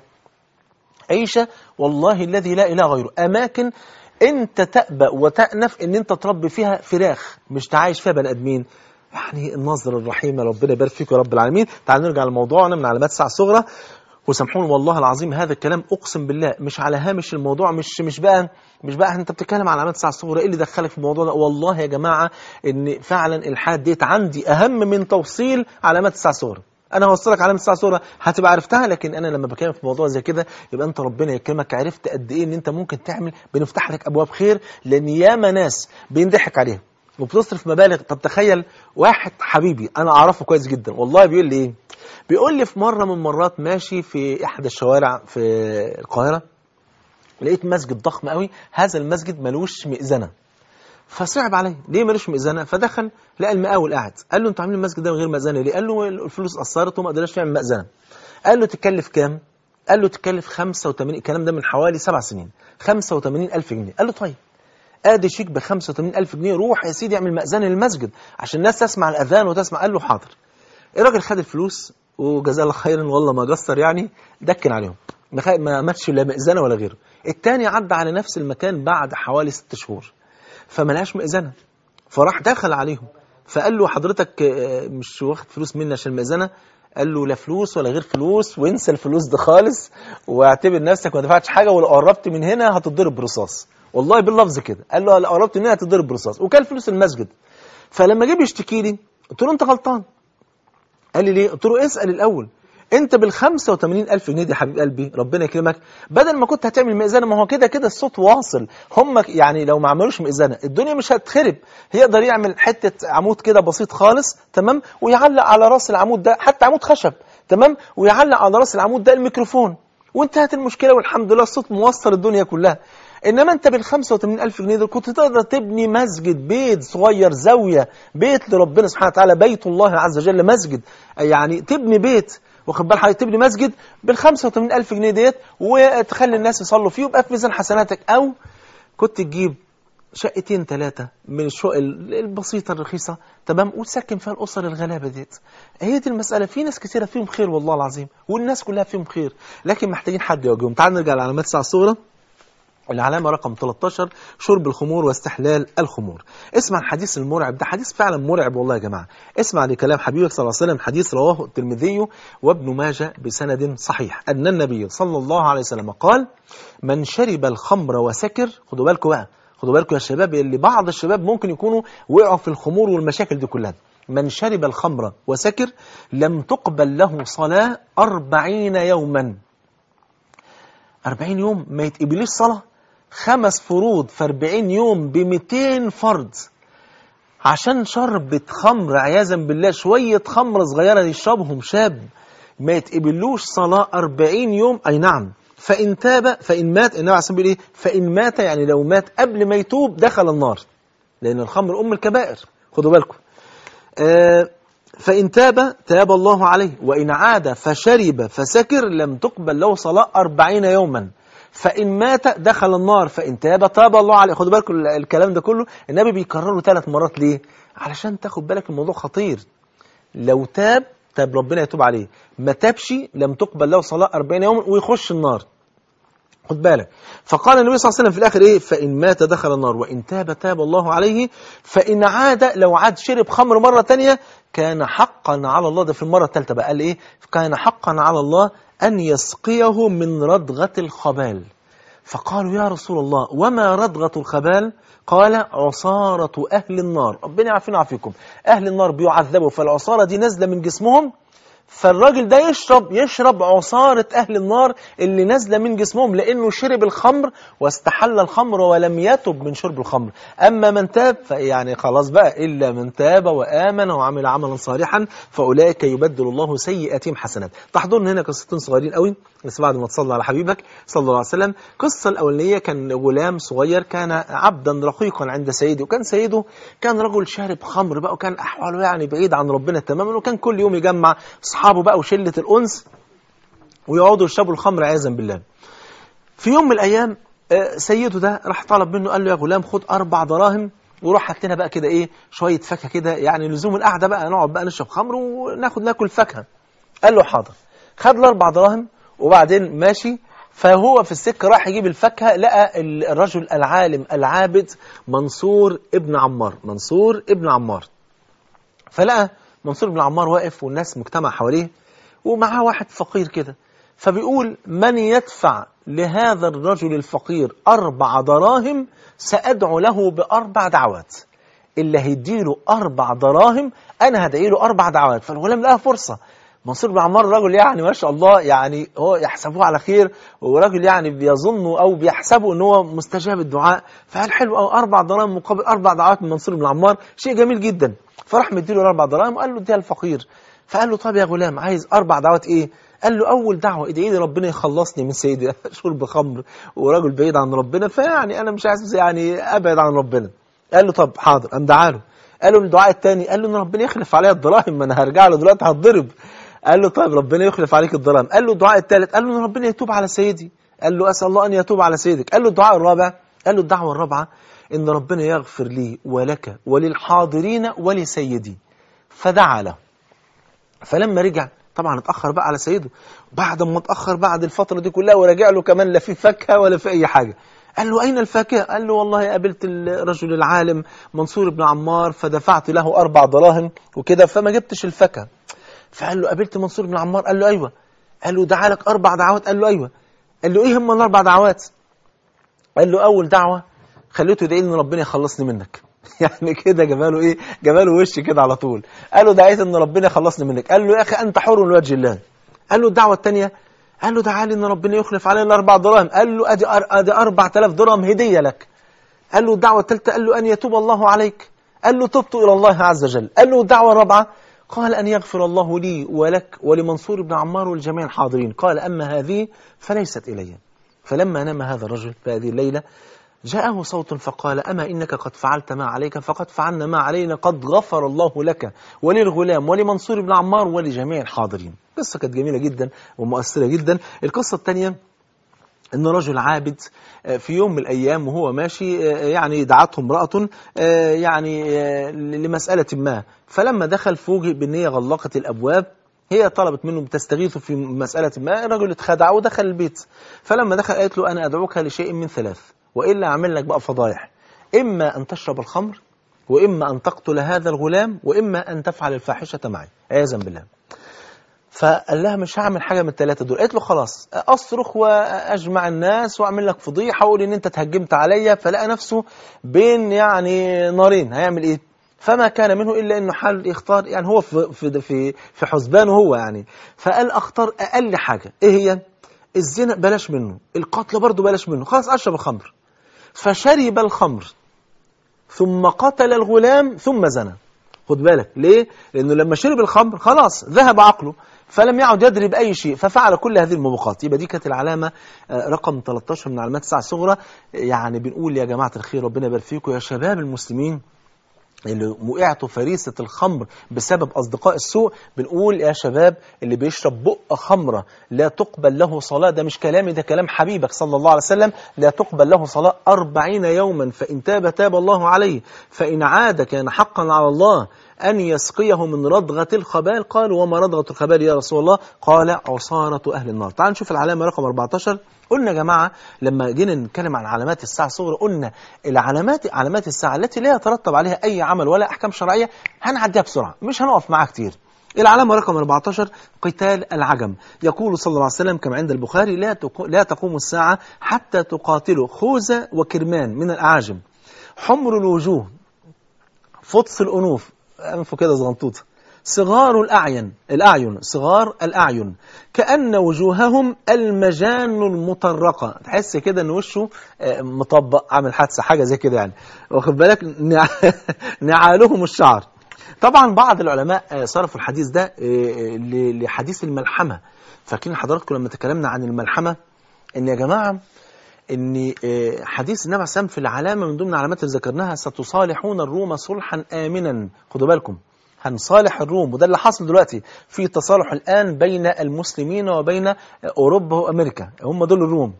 عيشة والله الذي لا إله غيره أماكن أنت تأبأ وتأنف أن أنت تربي فيها فراخ مش تعايش فيها بني آدمين يعني النظر الرحيم ربنا يبارك فيك يا رب العالمين تعالوا نرجع لموضوعنا من علامات الساعة الصغرى وسامحوني والله العظيم هذا الكلام اقسم بالله مش على هامش الموضوع مش مش بقى مش بقى انت بتتكلم على علامات الساعه الصغرى ايه اللي دخلك في الموضوع ده والله يا جماعه ان فعلا الحاد ديت عندي اهم من توصيل علامات الساعه الصغرى انا هوصلك علامه الساعه الصغرى هتبقى عرفتها لكن انا لما بكلمك في موضوع زي كده يبقى انت ربنا يكرمك عرفت قد ايه ان انت ممكن تعمل بنفتح لك ابواب خير لان ياما ناس بينضحك عليها وبتصرف مبالغ طب تخيل واحد حبيبي انا اعرفه كويس جدا والله بيقول لي ايه بيقول لي في مره من مرات ماشي في احدى الشوارع في القاهره لقيت مسجد ضخم قوي هذا المسجد ملوش مئذنه فصعب عليه ليه ملوش مئذنه فدخل لقى المقاول قاعد قال له انتوا عاملين المسجد ده من غير مئذنه ليه قال له الفلوس قصرت وما قدرناش نعمل مئذنه قال له تكلف كام قال له تكلف 85 الكلام ده من حوالي سبع سنين 85 ألف جنيه قال له طيب ادي شيك ب 85 ألف جنيه روح يا سيدي اعمل مأذنة للمسجد عشان الناس تسمع الأذان وتسمع قال له حاضر الراجل خد الفلوس وجزاه الله خيرا والله ما قصر يعني دكن عليهم ما خ- ما عملش لا مأذنة ولا غيره التاني عدى على نفس المكان بعد حوالي ست شهور فما لقاش مأذنة فراح دخل عليهم فقال له حضرتك آه، مش واخد فلوس مني عشان المأذنة قال له لا فلوس ولا غير فلوس وانسى الفلوس ده خالص واعتبر نفسك ما دفعتش حاجه ولو قربت من هنا هتتضرب برصاص والله باللفظ كده قال له لو قربت من هنا هتتضرب برصاص وكان فلوس المسجد فلما جه بيشتكي لي قلت له انت غلطان قال لي ليه قلت له اسال الاول انت بال 85 الف جنيه دي يا حبيب قلبي ربنا يكرمك بدل ما كنت هتعمل مئذنه ما هو كده كده الصوت واصل هم يعني لو ما عملوش مئذنه الدنيا مش هتخرب يقدر يعمل حته عمود كده بسيط خالص تمام ويعلق على راس العمود ده حتى عمود خشب تمام ويعلق على راس العمود ده الميكروفون وانتهت المشكله والحمد لله الصوت موصل الدنيا كلها انما انت بال 85 الف جنيه دول كنت تقدر تبني مسجد بيت صغير زاويه بيت لربنا سبحانه وتعالى بيت الله عز وجل مسجد يعني تبني بيت واخد بال حضرتك تبني مسجد بال 85 الف جنيه ديت وتخلي الناس يصلوا فيه ويبقى في ميزان حسناتك او كنت تجيب شقتين ثلاثة من الشقق ال- البسيطة الرخيصة تمام وتسكن فيها الأسر الغلابة ديت هي دي المسألة في ناس كثيرة فيهم خير والله العظيم والناس كلها فيهم خير لكن محتاجين حد يواجههم تعال نرجع لعلامات الساعة الصغرى العلامة رقم 13 شرب الخمور واستحلال الخمور اسمع الحديث المرعب ده حديث فعلا مرعب والله يا جماعة اسمع لكلام حبيبك صلى الله عليه وسلم حديث رواه الترمذي وابن ماجه بسند صحيح أن النبي صلى الله عليه وسلم قال من شرب الخمر وسكر خدوا بالكم بقى خدوا بالكم يا شباب اللي بعض الشباب ممكن يكونوا وقعوا في الخمور والمشاكل دي كلها من شرب الخمر وسكر لم تقبل له صلاة أربعين يوما أربعين يوم ما يتقبليش صلاة خمس فروض في 40 يوم ب 200 فرض عشان شربة خمر عياذا بالله شوية خمر صغيرة يشربهم شاب ما يتقبلوش صلاة 40 يوم أي نعم فإن تاب فإن مات النبي عليه الصلاة والسلام بيقول إيه فإن مات يعني لو مات قبل ما يتوب دخل النار لأن الخمر أم الكبائر خدوا بالكم آه فإن تاب تاب الله عليه وإن عاد فشرب فسكر لم تقبل له صلاة أربعين يوما فإن مات دخل النار فإن تاب تاب الله عليه خدوا بالكم ال- الكلام ده كله النبي بيكرره ثلاث مرات ليه علشان تاخد بالك الموضوع خطير لو تاب تاب ربنا يتوب عليه ما تابش لم تقبل له صلاة 40 يوما ويخش النار خد بالك فقال النبي صلى الله عليه وسلم في الآخر إيه فإن مات دخل النار وإن تاب تاب الله عليه فإن عاد لو عاد شرب خمر مرة تانية كان حقا على الله ده في المرة الثالثة بقى قال إيه كان حقا على الله أن يسقيه من ردغة الخبال فقالوا يا رسول الله وما ردغة الخبال قال عصارة أهل النار ربنا يعافينا ويعافيكم أهل النار بيعذبوا فالعصارة دي نازلة من جسمهم فالراجل ده يشرب يشرب عصارة أهل النار اللي نازلة من جسمهم لأنه شرب الخمر واستحل الخمر ولم يتب من شرب الخمر أما من تاب فيعني خلاص بقى إلا من تاب وآمن وعمل عملا صالحا فأولئك يبدل الله سيئاتهم حسنات تحضرن هنا قصتين صغيرين قوي بس بعد ما تصلي على حبيبك صلى الله عليه وسلم قصة الأولانية كان غلام صغير كان عبدا رقيقا عند سيده وكان سيده كان رجل شارب خمر بقى وكان أحواله يعني بعيد عن ربنا تماما وكان كل يوم يجمع أصحابه بقى وشلة الأنس ويقعدوا يشربوا الخمر عياذا بالله في يوم من الأيام آه، سيده ده راح طلب منه قال له يا غلام خد أربع دراهم وروح هات لنا بقى كده إيه شوية فاكهة كده يعني لزوم القعدة بقى نقعد بقى نشرب خمر وناخد ناكل فاكهة قال له حاضر خد الأربع دراهم وبعدين ماشي فهو في السكة راح يجيب الفاكهة لقى ال- الرجل العالم العابد منصور ابن عمار منصور ابن عمار فلقى منصور بن عمار واقف والناس مجتمع حواليه ومعاه واحد فقير كده فبيقول من يدفع لهذا الرجل الفقير أربع دراهم سأدعو له بأربع دعوات اللي هيديله أربع دراهم أنا هدعي له أربع دعوات فالغلام لقى فرصة منصور بن عمار رجل يعني ما شاء الله يعني هو يحسبوه على خير ورجل يعني بيظنوا أو بيحسبوا أن هو مستجاب الدعاء فقال حلو أو أربع دراهم مقابل أربع دعوات من منصور بن عمار شيء جميل جدا فراح مديله الأربع دراهم وقال له اديها الفقير فقال له طب يا غلام عايز أربع دعوات إيه قال له أول دعوة ادعي لي ربنا يخلصني من سيدي شرب خمر ورجل بعيد عن ربنا فيعني أنا مش عايز يعني أبعد عن ربنا قال له طب حاضر قام دعا له قال له الدعاء الثاني قال له ان ربنا يخلف عليا الدراهم ما انا هرجع له دلوقتي هتضرب قال له طيب ربنا يخلف عليك الدراهم قال له الدعاء الثالث قال له ان ربنا يتوب على سيدي قال له اسال الله ان يتوب على سيدك قال له الدعاء الرابع قال له الدعوه الرابعه ان ربنا يغفر لي ولك وللحاضرين ولسيدي فدعا له فلما رجع طبعا اتأخر بقى على سيده بعد ما اتأخر بعد الفترة دي كلها وراجع له كمان لا في فاكهة ولا في أي حاجة قال له أين الفاكهة؟ قال له والله قابلت الرجل العالم منصور بن عمار فدفعت له أربع دراهم وكده فما جبتش الفاكهة فقال له قابلت منصور بن عمار قال له أيوة قال له دعا لك أربع دعوات قال له أيوة قال له إيه هم الأربع دعوات؟ قال له أول دعوة خليته يدعي لي إن ربنا يخلصني منك يعني كده جماله ايه جماله وش كده على طول قال له دعيت ان ربنا يخلصني منك قال له يا اخي انت حر لوجه الله قال له الدعوه الثانيه قال له دعا لي ان ربنا يخلف علي الاربع دراهم قال له ادي أر- ادي 4000 درهم هديه لك قال له الدعوه الثالثه قال له ان يتوب الله عليك قال له تبت الى الله عز وجل قال له الدعوه الرابعه قال ان يغفر الله لي ولك ولمنصور بن عمار والجميع الحاضرين قال اما هذه فليست الي فلما نام هذا الرجل في هذه الليله جاءه صوت فقال أما إنك قد فعلت ما عليك فقد فعلنا ما علينا قد غفر الله لك وللغلام ولمنصور بن عمار ولجميع الحاضرين قصة كانت جميلة جدا ومؤثرة جدا القصة الثانية ان رجل عابد آه، في يوم من الايام وهو ماشي آه، يعني دعته امراه آه، يعني آه، لمساله ما فلما دخل فوجئ بان هي غلقت الابواب هي طلبت منه تستغيثه في مسألة ما الرجل اتخدع ودخل البيت فلما دخل قالت له أنا أدعوك لشيء من ثلاث وإلا أعمل لك بقى فضايح إما أن تشرب الخمر وإما أن تقتل هذا الغلام وإما أن تفعل الفاحشة معي عياذا بالله فقال لها مش هعمل حاجة من الثلاثة دول قالت له خلاص أصرخ وأجمع الناس وأعمل لك فضيحة وأقول إن أنت تهجمت عليا فلقى نفسه بين يعني نارين هيعمل إيه فما كان منه إلا إنه حال يختار يعني هو في في في, في حسبانه هو يعني فقال أختار أقل حاجة إيه هي الزنا بلاش منه القتل برضه بلاش منه خلاص أشرب الخمر فشرب الخمر ثم قتل الغلام ثم زنى خد بالك ليه لأنه لما شرب الخمر خلاص ذهب عقله فلم يعد يدري بأي شيء ففعل كل هذه الموبقات يبقى دي كانت العلامة آه، رقم 13 من علامات الساعة الصغرى يعني بنقول يا جماعة الخير ربنا يبارك فيكم يا شباب المسلمين اللي وقعتوا فريسة الخمر بسبب أصدقاء السوء بنقول يا شباب اللي بيشرب بق خمرة لا تقبل له صلاة ده مش كلامي ده كلام حبيبك صلى الله عليه وسلم لا تقبل له صلاة أربعين يوما فإن تاب تاب الله عليه فإن عاد كان حقا على الله أن يسقيه من ردغة الخبال قال وما ردغة الخبال يا رسول الله قال عصارة أهل النار تعال نشوف العلامة رقم 14 قلنا يا جماعة لما جينا نتكلم عن علامات الساعة الصغرى قلنا العلامات علامات الساعة التي لا يترتب عليها أي عمل ولا أحكام شرعية هنعديها بسرعة مش هنقف معاها كتير العلامة رقم 14 قتال العجم يقول صلى الله عليه وسلم كما عند البخاري لا تقو- لا تقوم الساعة حتى تقاتلوا خوذة وكرمان من الأعاجم حمر الوجوه فطس الأنوف أنفه كده زغنطوطة صغار الأعين الأعين صغار الأعين كأن وجوههم المجان المطرقة تحس كده إن وشه آه، مطبق عامل حادثة حاجة زي كده يعني واخد بالك نع- نعالهم الشعر طبعا بعض العلماء آه، صرفوا الحديث ده آه، آه، ل- لحديث الملحمة فاكرين حضراتكم لما تكلمنا عن الملحمة إن يا جماعة ان آه، حديث النبي عليه الصلاه والسلام في العلامه من ضمن العلامات اللي ذكرناها ستصالحون الروم صلحا امنا خدوا بالكم هنصالح الروم وده اللي حصل دلوقتي في تصالح الان بين المسلمين وبين اوروبا وامريكا هم دول الروم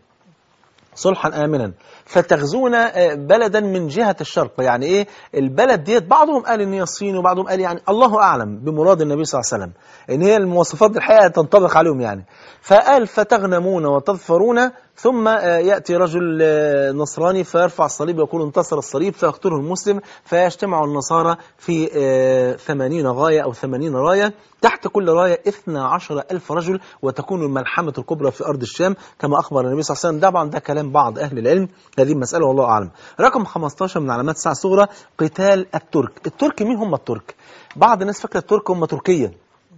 صلحا آمنا فتغزون آه، بلدا من جهة الشرق يعني إيه البلد ديت بعضهم قال إن هي الصين وبعضهم قال يعني الله أعلم بمراد النبي صلى الله عليه وسلم إن هي المواصفات دي الحقيقة تنطبق عليهم يعني فقال فتغنمون وتظفرون ثم آه، يأتي رجل آه، نصراني فيرفع الصليب ويقول انتصر الصليب فيقتله المسلم فيجتمع النصارى في آه، ثمانين غاية أو ثمانين راية تحت كل راية اثنى عشر ألف رجل وتكون الملحمة الكبرى في أرض الشام كما أخبر النبي صلى الله عليه وسلم طبعا ده كلام بعض أهل العلم هذه مسألة والله أعلم رقم 15 من علامات الساعة الصغرى قتال الترك الترك مين هم الترك بعض الناس فاكرة الترك هم تركيا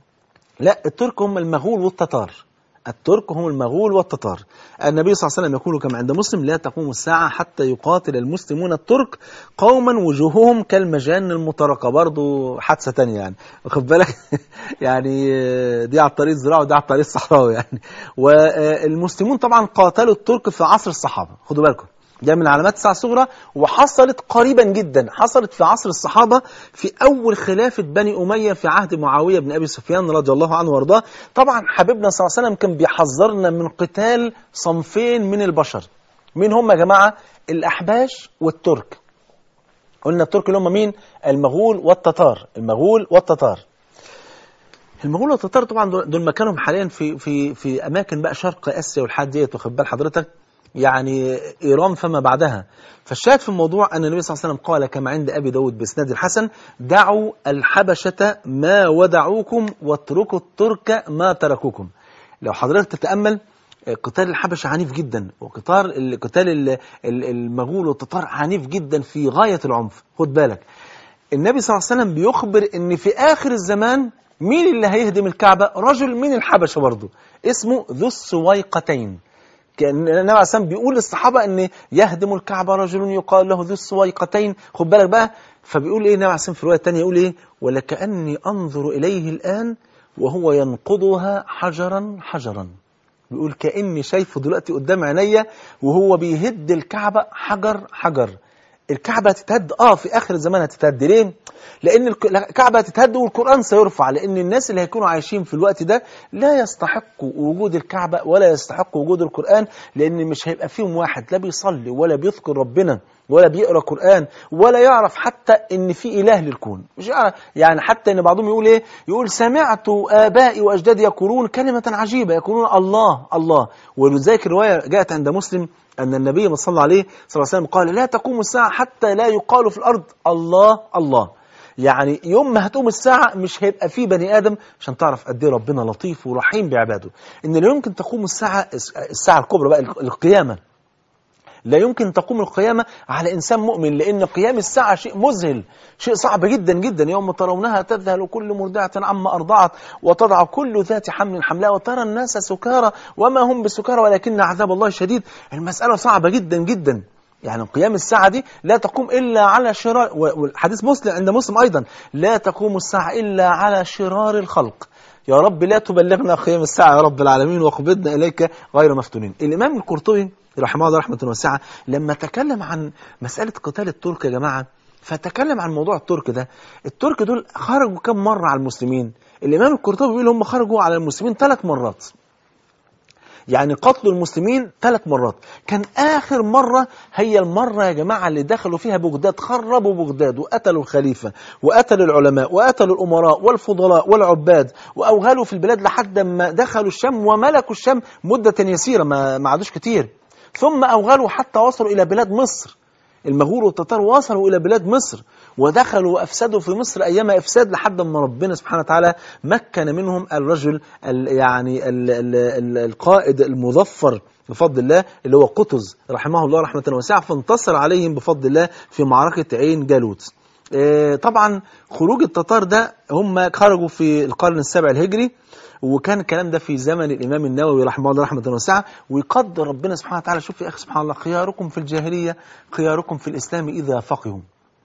لا الترك هم المغول والتتار الترك هم المغول والتتار النبي صلى الله عليه وسلم يقول كما عند مسلم لا تقوم الساعة حتى يقاتل المسلمون الترك قوما وجوههم كالمجان المطرقة برضو حادثة تانية يعني واخد بالك يعني آه، دي على الطريق الزراعي ودي على الطريق الصحراوي يعني والمسلمون طبعا قاتلوا الترك في عصر الصحابة خدوا بالكم ده من علامات الساعة الصغرى وحصلت قريبا جدا حصلت في عصر الصحابة في أول خلافة بني أمية في عهد معاوية بن أبي سفيان رضي الله عنه وارضاه طبعا حبيبنا صلى الله عليه وسلم كان بيحذرنا من قتال صنفين من البشر مين هم يا جماعة الأحباش والترك قلنا الترك اللي هم مين المغول والتتار المغول والتتار المغول والتتار طبعا دول دول مكانهم حاليا في في في اماكن بقى شرق اسيا والحاجات ديت واخد بال حضرتك يعني ايران فما بعدها فالشاهد في الموضوع ان النبي صلى الله عليه وسلم قال كما عند ابي داود باسناد الحسن دعوا الحبشه ما ودعوكم واتركوا الترك ما تركوكم لو حضرتك تتامل قتال الحبشه عنيف جدا وقتال قتال ال- ال- المغول والتتار عنيف جدا في غايه العنف خد بالك النبي صلى الله عليه وسلم بيخبر ان في اخر الزمان مين اللي هيهدم الكعبه رجل من الحبشه برضه اسمه ذو السويقتين كان النبي عليه الصلاه والسلام بيقول للصحابه ان يهدم الكعبه رجل يقال له ذو السويقتين خد بالك بقى فبيقول ايه النبي عليه الصلاه والسلام في روايه ثانيه يقول ايه ولكاني انظر اليه الان وهو ينقضها حجرا حجرا بيقول كاني شايفه دلوقتي قدام عينيا وهو بيهد الكعبه حجر حجر الكعبة هتتهد اه في اخر الزمان هتتهد ليه؟ لان الك- الكعبة هتتهد والقرآن سيرفع لان الناس اللي هيكونوا عايشين في الوقت ده لا يستحقوا وجود الكعبة ولا يستحقوا وجود القرآن لان مش هيبقى فيهم واحد لا بيصلي ولا بيذكر ربنا ولا بيقرا قران ولا يعرف حتى ان في اله للكون مش يعرف يعني حتى ان بعضهم يقول ايه يقول سمعت ابائي واجدادي يقولون كلمه عجيبه يقولون الله الله ولذلك الروايه جاءت عند مسلم ان النبي صلى الله عليه صلى الله عليه وسلم قال لا تقوم الساعه حتى لا يقال في الارض الله الله يعني يوم ما هتقوم الساعة مش هيبقى فيه بني آدم عشان تعرف قد ايه ربنا لطيف ورحيم بعباده إن لا يمكن تقوم الساعة الساعة الكبرى بقى القيامة لا يمكن تقوم القيامة على إنسان مؤمن لأن قيام الساعة شيء مذهل شيء صعب جدا جدا يوم ترونها تذهل كل مرضعة عما أرضعت وتضع كل ذات حمل حملها وترى الناس سكارى وما هم بسكارى ولكن عذاب الله شديد المسألة صعبة جدا جدا يعني قيام الساعة دي لا تقوم إلا على شرار والحديث مسلم عند مسلم أيضا لا تقوم الساعة إلا على شرار الخلق يا رب لا تبلغنا قيام الساعة يا رب العالمين وقبضنا إليك غير مفتونين الإمام القرطبي رحمه الله رحمة واسعة لما تكلم عن مسألة قتال الترك يا جماعة فتكلم عن موضوع الترك ده الترك دول خرجوا كم مرة على المسلمين الإمام القرطبي بيقول هم خرجوا على المسلمين ثلاث مرات يعني قتلوا المسلمين ثلاث مرات كان آخر مرة هي المرة يا جماعة اللي دخلوا فيها بغداد خربوا بغداد وقتلوا الخليفة وقتلوا العلماء وقتلوا الأمراء والفضلاء والعباد وأوغلوا في البلاد لحد ما دخلوا الشام وملكوا الشام مدة يسيرة ما, ما عادوش كتير ثم أوغلوا حتى وصلوا إلى بلاد مصر المغول والتتار وصلوا إلى بلاد مصر ودخلوا وأفسدوا في مصر أيام إفساد لحد ما ربنا سبحانه وتعالى مكن منهم الرجل ال يعني ال ال ال القائد المظفر بفضل الله اللي هو قطز رحمه الله رحمة واسعة فانتصر عليهم بفضل الله في معركة عين جالوت طبعا خروج التتار ده هم خرجوا في القرن السابع الهجري وكان الكلام ده في زمن الإمام النووي رحمه الله رحمة واسعة ويقدر ربنا سبحانه وتعالى شوف يا أخي سبحان الله خياركم في الجاهلية خياركم في الإسلام إذا فقهوا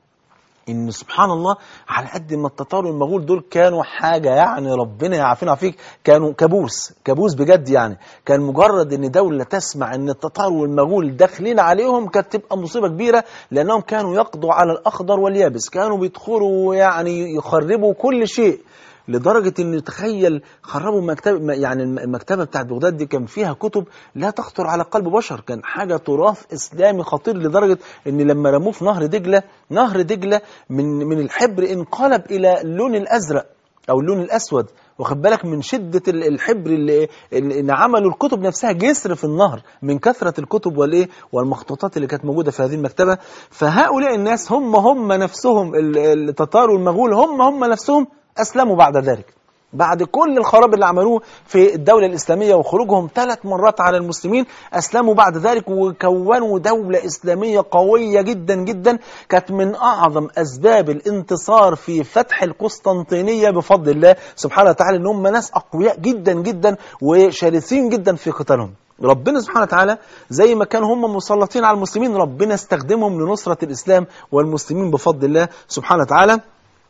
ان سبحان الله على قد ما التتار والمغول دول كانوا حاجة يعني ربنا يعافينا فيك كانوا كابوس كابوس بجد يعني كان مجرد ان دولة تسمع ان التتار والمغول داخلين عليهم كانت تبقى مصيبة كبيرة لانهم كانوا يقضوا على الاخضر واليابس كانوا بيدخلوا يعني يخربوا كل شيء لدرجة ان تخيل خربوا مكتب يعني المكتبة بتاعت بغداد دي كان فيها كتب لا تخطر على قلب بشر كان حاجة تراث اسلامي خطير لدرجة ان لما رموه في نهر دجلة نهر دجلة من من الحبر انقلب الى اللون الازرق او اللون الاسود واخد بالك من شدة الحبر اللي, اللي عملوا الكتب نفسها جسر في النهر من كثرة الكتب والايه والمخطوطات اللي كانت موجودة في هذه المكتبة فهؤلاء الناس هم هم نفسهم التتار والمغول هم هم نفسهم أسلموا بعد ذلك بعد كل الخراب اللي عملوه في الدولة الإسلامية وخروجهم ثلاث مرات على المسلمين أسلموا بعد ذلك وكونوا دولة إسلامية قوية جدا جدا كانت من أعظم أسباب الانتصار في فتح القسطنطينية بفضل الله سبحانه وتعالى إن هم ناس أقوياء جدا جدا وشرسين جدا في قتالهم ربنا سبحانه وتعالى زي ما كانوا هم مسلطين على المسلمين ربنا استخدمهم لنصرة الإسلام والمسلمين بفضل الله سبحانه وتعالى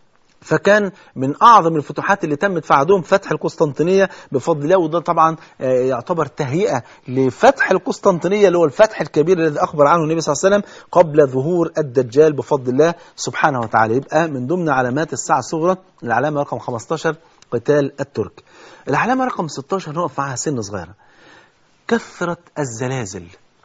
فكان من أعظم الفتوحات اللي تمت في عهدهم فتح القسطنطينية بفضل الله وده طبعا يعتبر تهيئة لفتح القسطنطينية اللي هو الفتح الكبير الذي أخبر عنه النبي صلى الله عليه وسلم قبل ظهور الدجال بفضل الله سبحانه وتعالى يبقى من ضمن علامات الساعة الصغرى العلامة رقم 15 قتال الترك العلامة رقم 16 نقف معاها سن صغيرة كثرة الزلازل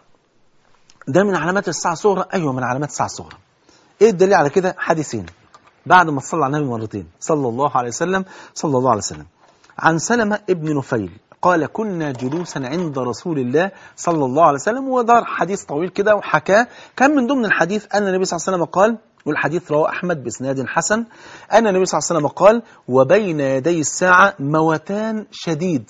ده من علامات الساعة الصغرى أيوة من علامات الساعة الصغرى إيه الدليل على كده حديثين بعد ما صلى على النبي مرتين صلى الله عليه وسلم صلى الله عليه وسلم عن سلمة ابن نفيل قال كنا جلوسا عند رسول الله صلى الله عليه وسلم ودار حديث طويل كده وحكاه كان من ضمن الحديث أن النبي صلى الله عليه وسلم قال والحديث رواه أحمد بإسناد حسن أن النبي صلى الله عليه وسلم قال وبين يدي الساعة موتان شديد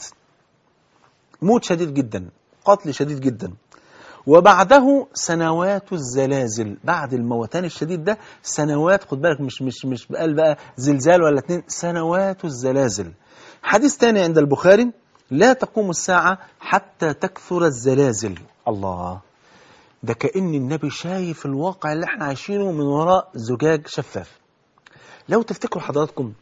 موت شديد جدا قتل شديد جدا وبعده سنوات الزلازل بعد الموتان الشديد ده سنوات خد بالك مش مش مش بقال بقى زلزال ولا اتنين سنوات الزلازل حديث تاني عند البخاري لا تقوم الساعة حتى تكثر الزلازل الله ده كأن النبي شايف الواقع اللي احنا عايشينه من وراء زجاج شفاف لو تفتكروا حضراتكم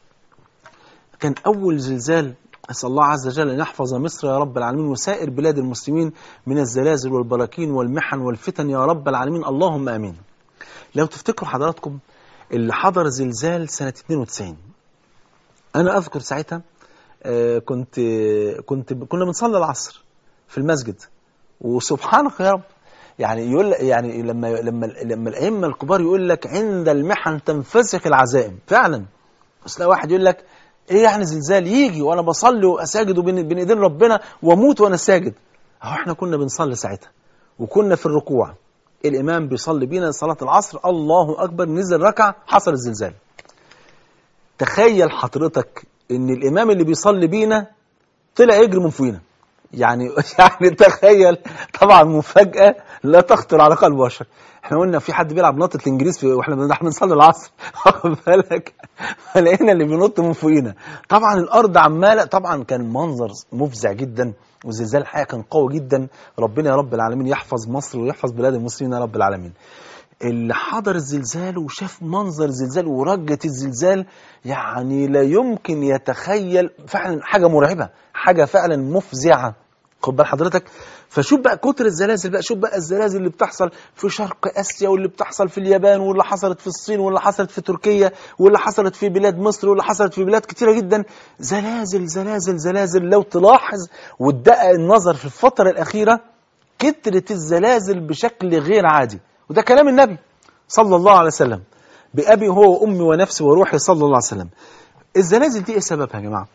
كان أول زلزال أسأل الله عز وجل أن يحفظ مصر يا رب العالمين وسائر بلاد المسلمين من الزلازل والبراكين والمحن والفتن يا رب العالمين اللهم آمين لو تفتكروا حضراتكم اللي حضر زلزال سنة 92 أنا أذكر ساعتها آه كنت كنت كنا بنصلي العصر في المسجد وسبحانك يا رب يعني يقول يعني لما لما لما الائمه الكبار يقول لك عند المحن تنفسخ العزائم فعلا بس لا واحد يقول لك ايه يعني زلزال يجي وانا بصلي واساجد وبين بين ايدين ربنا واموت وانا ساجد اهو احنا كنا بنصلي ساعتها وكنا في الركوع الامام بيصلي بينا صلاه العصر الله اكبر نزل ركعه حصل الزلزال تخيل حضرتك ان الامام اللي بيصلي بينا طلع يجري من فوقينا يعني يعني تخيل طبعا مفاجاه لا تخطر على قلب بشر احنا قلنا في حد بيلعب نطه الانجليز في واحنا بن- احنا بنصلي العصر واخد بالك فلقينا اللي بينط من فوقينا طبعا الارض عماله طبعا كان منظر مفزع جدا والزلزال الحقيقه كان قوي جدا ربنا يا رب العالمين يحفظ مصر ويحفظ بلاد المسلمين يا رب العالمين اللي حضر الزلزال وشاف منظر الزلزال ورجة الزلزال يعني لا يمكن يتخيل فعلا حاجة مرعبة حاجة فعلا مفزعة خد بال حضرتك فشوف بقى كتر الزلازل بقى شوف بقى الزلازل اللي بتحصل في شرق اسيا واللي بتحصل في اليابان واللي حصلت في الصين واللي حصلت في تركيا واللي حصلت في بلاد مصر واللي حصلت في بلاد كتيره جدا زلازل زلازل زلازل لو تلاحظ وتدقق النظر في الفتره الاخيره كترت الزلازل بشكل غير عادي وده كلام النبي صلى الله عليه وسلم بأبي هو وأمي ونفسي وروحي صلى الله عليه وسلم الزلازل دي ايه سببها يا جماعة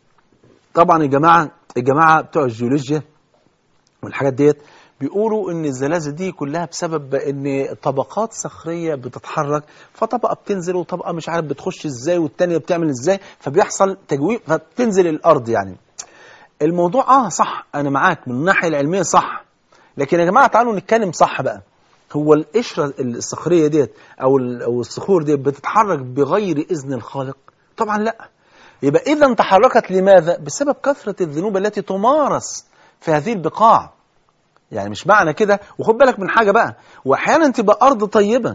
طبعا يا جماعة الجماعة بتوع الجيولوجيا والحاجات ديت بيقولوا ان الزلازل دي كلها بسبب ان طبقات صخريه بتتحرك فطبقه بتنزل وطبقه مش عارف بتخش ازاي والتانيه بتعمل ازاي فبيحصل تجويف فبتنزل الارض يعني الموضوع اه صح انا معاك من الناحيه العلميه صح لكن يا جماعه تعالوا نتكلم صح بقى هو القشره الصخريه ديت او ال- او الصخور ديت بتتحرك بغير اذن الخالق طبعا لا يبقى اذا تحركت لماذا بسبب كثره الذنوب التي تمارس في هذه البقاع يعني مش معنى كده وخد بالك من حاجه بقى واحيانا تبقى ارض طيبه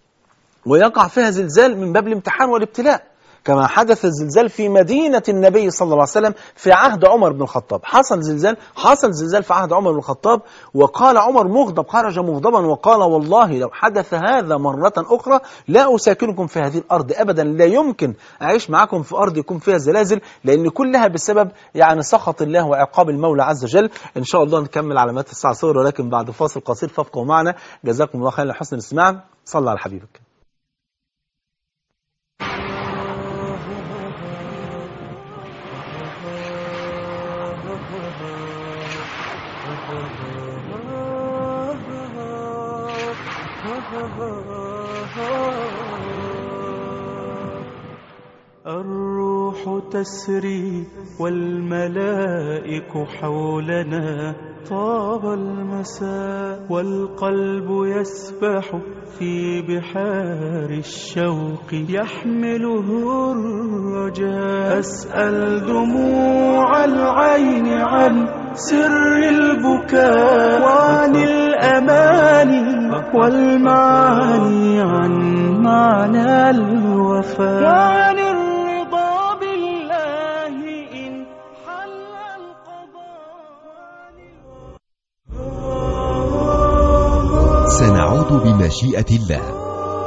ويقع فيها زلزال من باب الامتحان والابتلاء كما حدث الزلزال في مدينة النبي صلى الله عليه وسلم في عهد عمر بن الخطاب حصل زلزال حصل زلزال في عهد عمر بن الخطاب وقال عمر مغضب خرج مغضبا وقال والله لو حدث هذا مرة أخرى لا أساكنكم في هذه الأرض أبدا لا يمكن أعيش معكم في أرض يكون فيها زلازل لأن كلها بسبب يعني سخط الله وعقاب المولى عز وجل إن شاء الله نكمل علامات الساعة صغرى ولكن بعد فاصل قصير فابقوا معنا جزاكم الله خيرا لحسن الاستماع صلى على حبيبك الروح تسري والملائك حولنا طاب المساء والقلب يسبح في بحار الشوق يحمله الرجاء أسأل دموع العين عن سر البكاء وعن الأماني والمعاني عن معنى الوفاء وعن الرضا بالله إن حل القضاء سنعود بمشيئة الله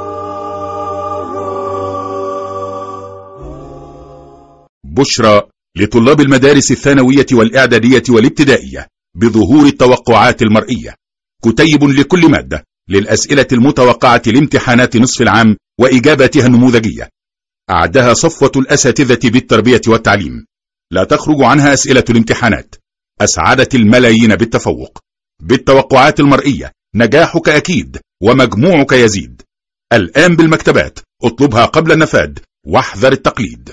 بشرى لطلاب المدارس الثانوية والإعدادية والابتدائية بظهور التوقعات المرئية كتيب لكل مادة للأسئلة المتوقعة لامتحانات نصف العام وإجاباتها النموذجية أعدها صفوة الأساتذة بالتربية والتعليم لا تخرج عنها أسئلة الامتحانات أسعدت الملايين بالتفوق بالتوقعات المرئية نجاحك أكيد ومجموعك يزيد الآن بالمكتبات اطلبها قبل النفاد واحذر التقليد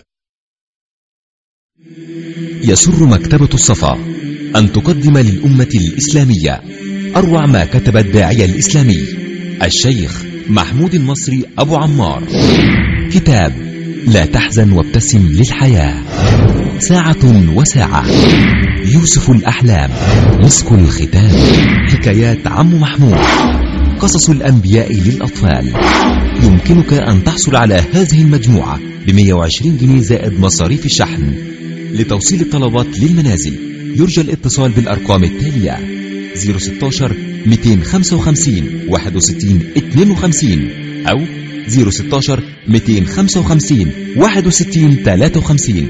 يسر مكتبة الصفا أن تقدم للأمة الإسلامية أروع ما كتب الداعية الإسلامي الشيخ محمود المصري أبو عمار كتاب لا تحزن وابتسم للحياة ساعة وساعة يوسف الأحلام مسك الختام حكايات عم محمود قصص الأنبياء للأطفال يمكنك أن تحصل على هذه المجموعة ب 120 جنيه زائد مصاريف الشحن لتوصيل الطلبات للمنازل يرجى الاتصال بالأرقام التالية 016 255 61 52 أو 016 255 61 53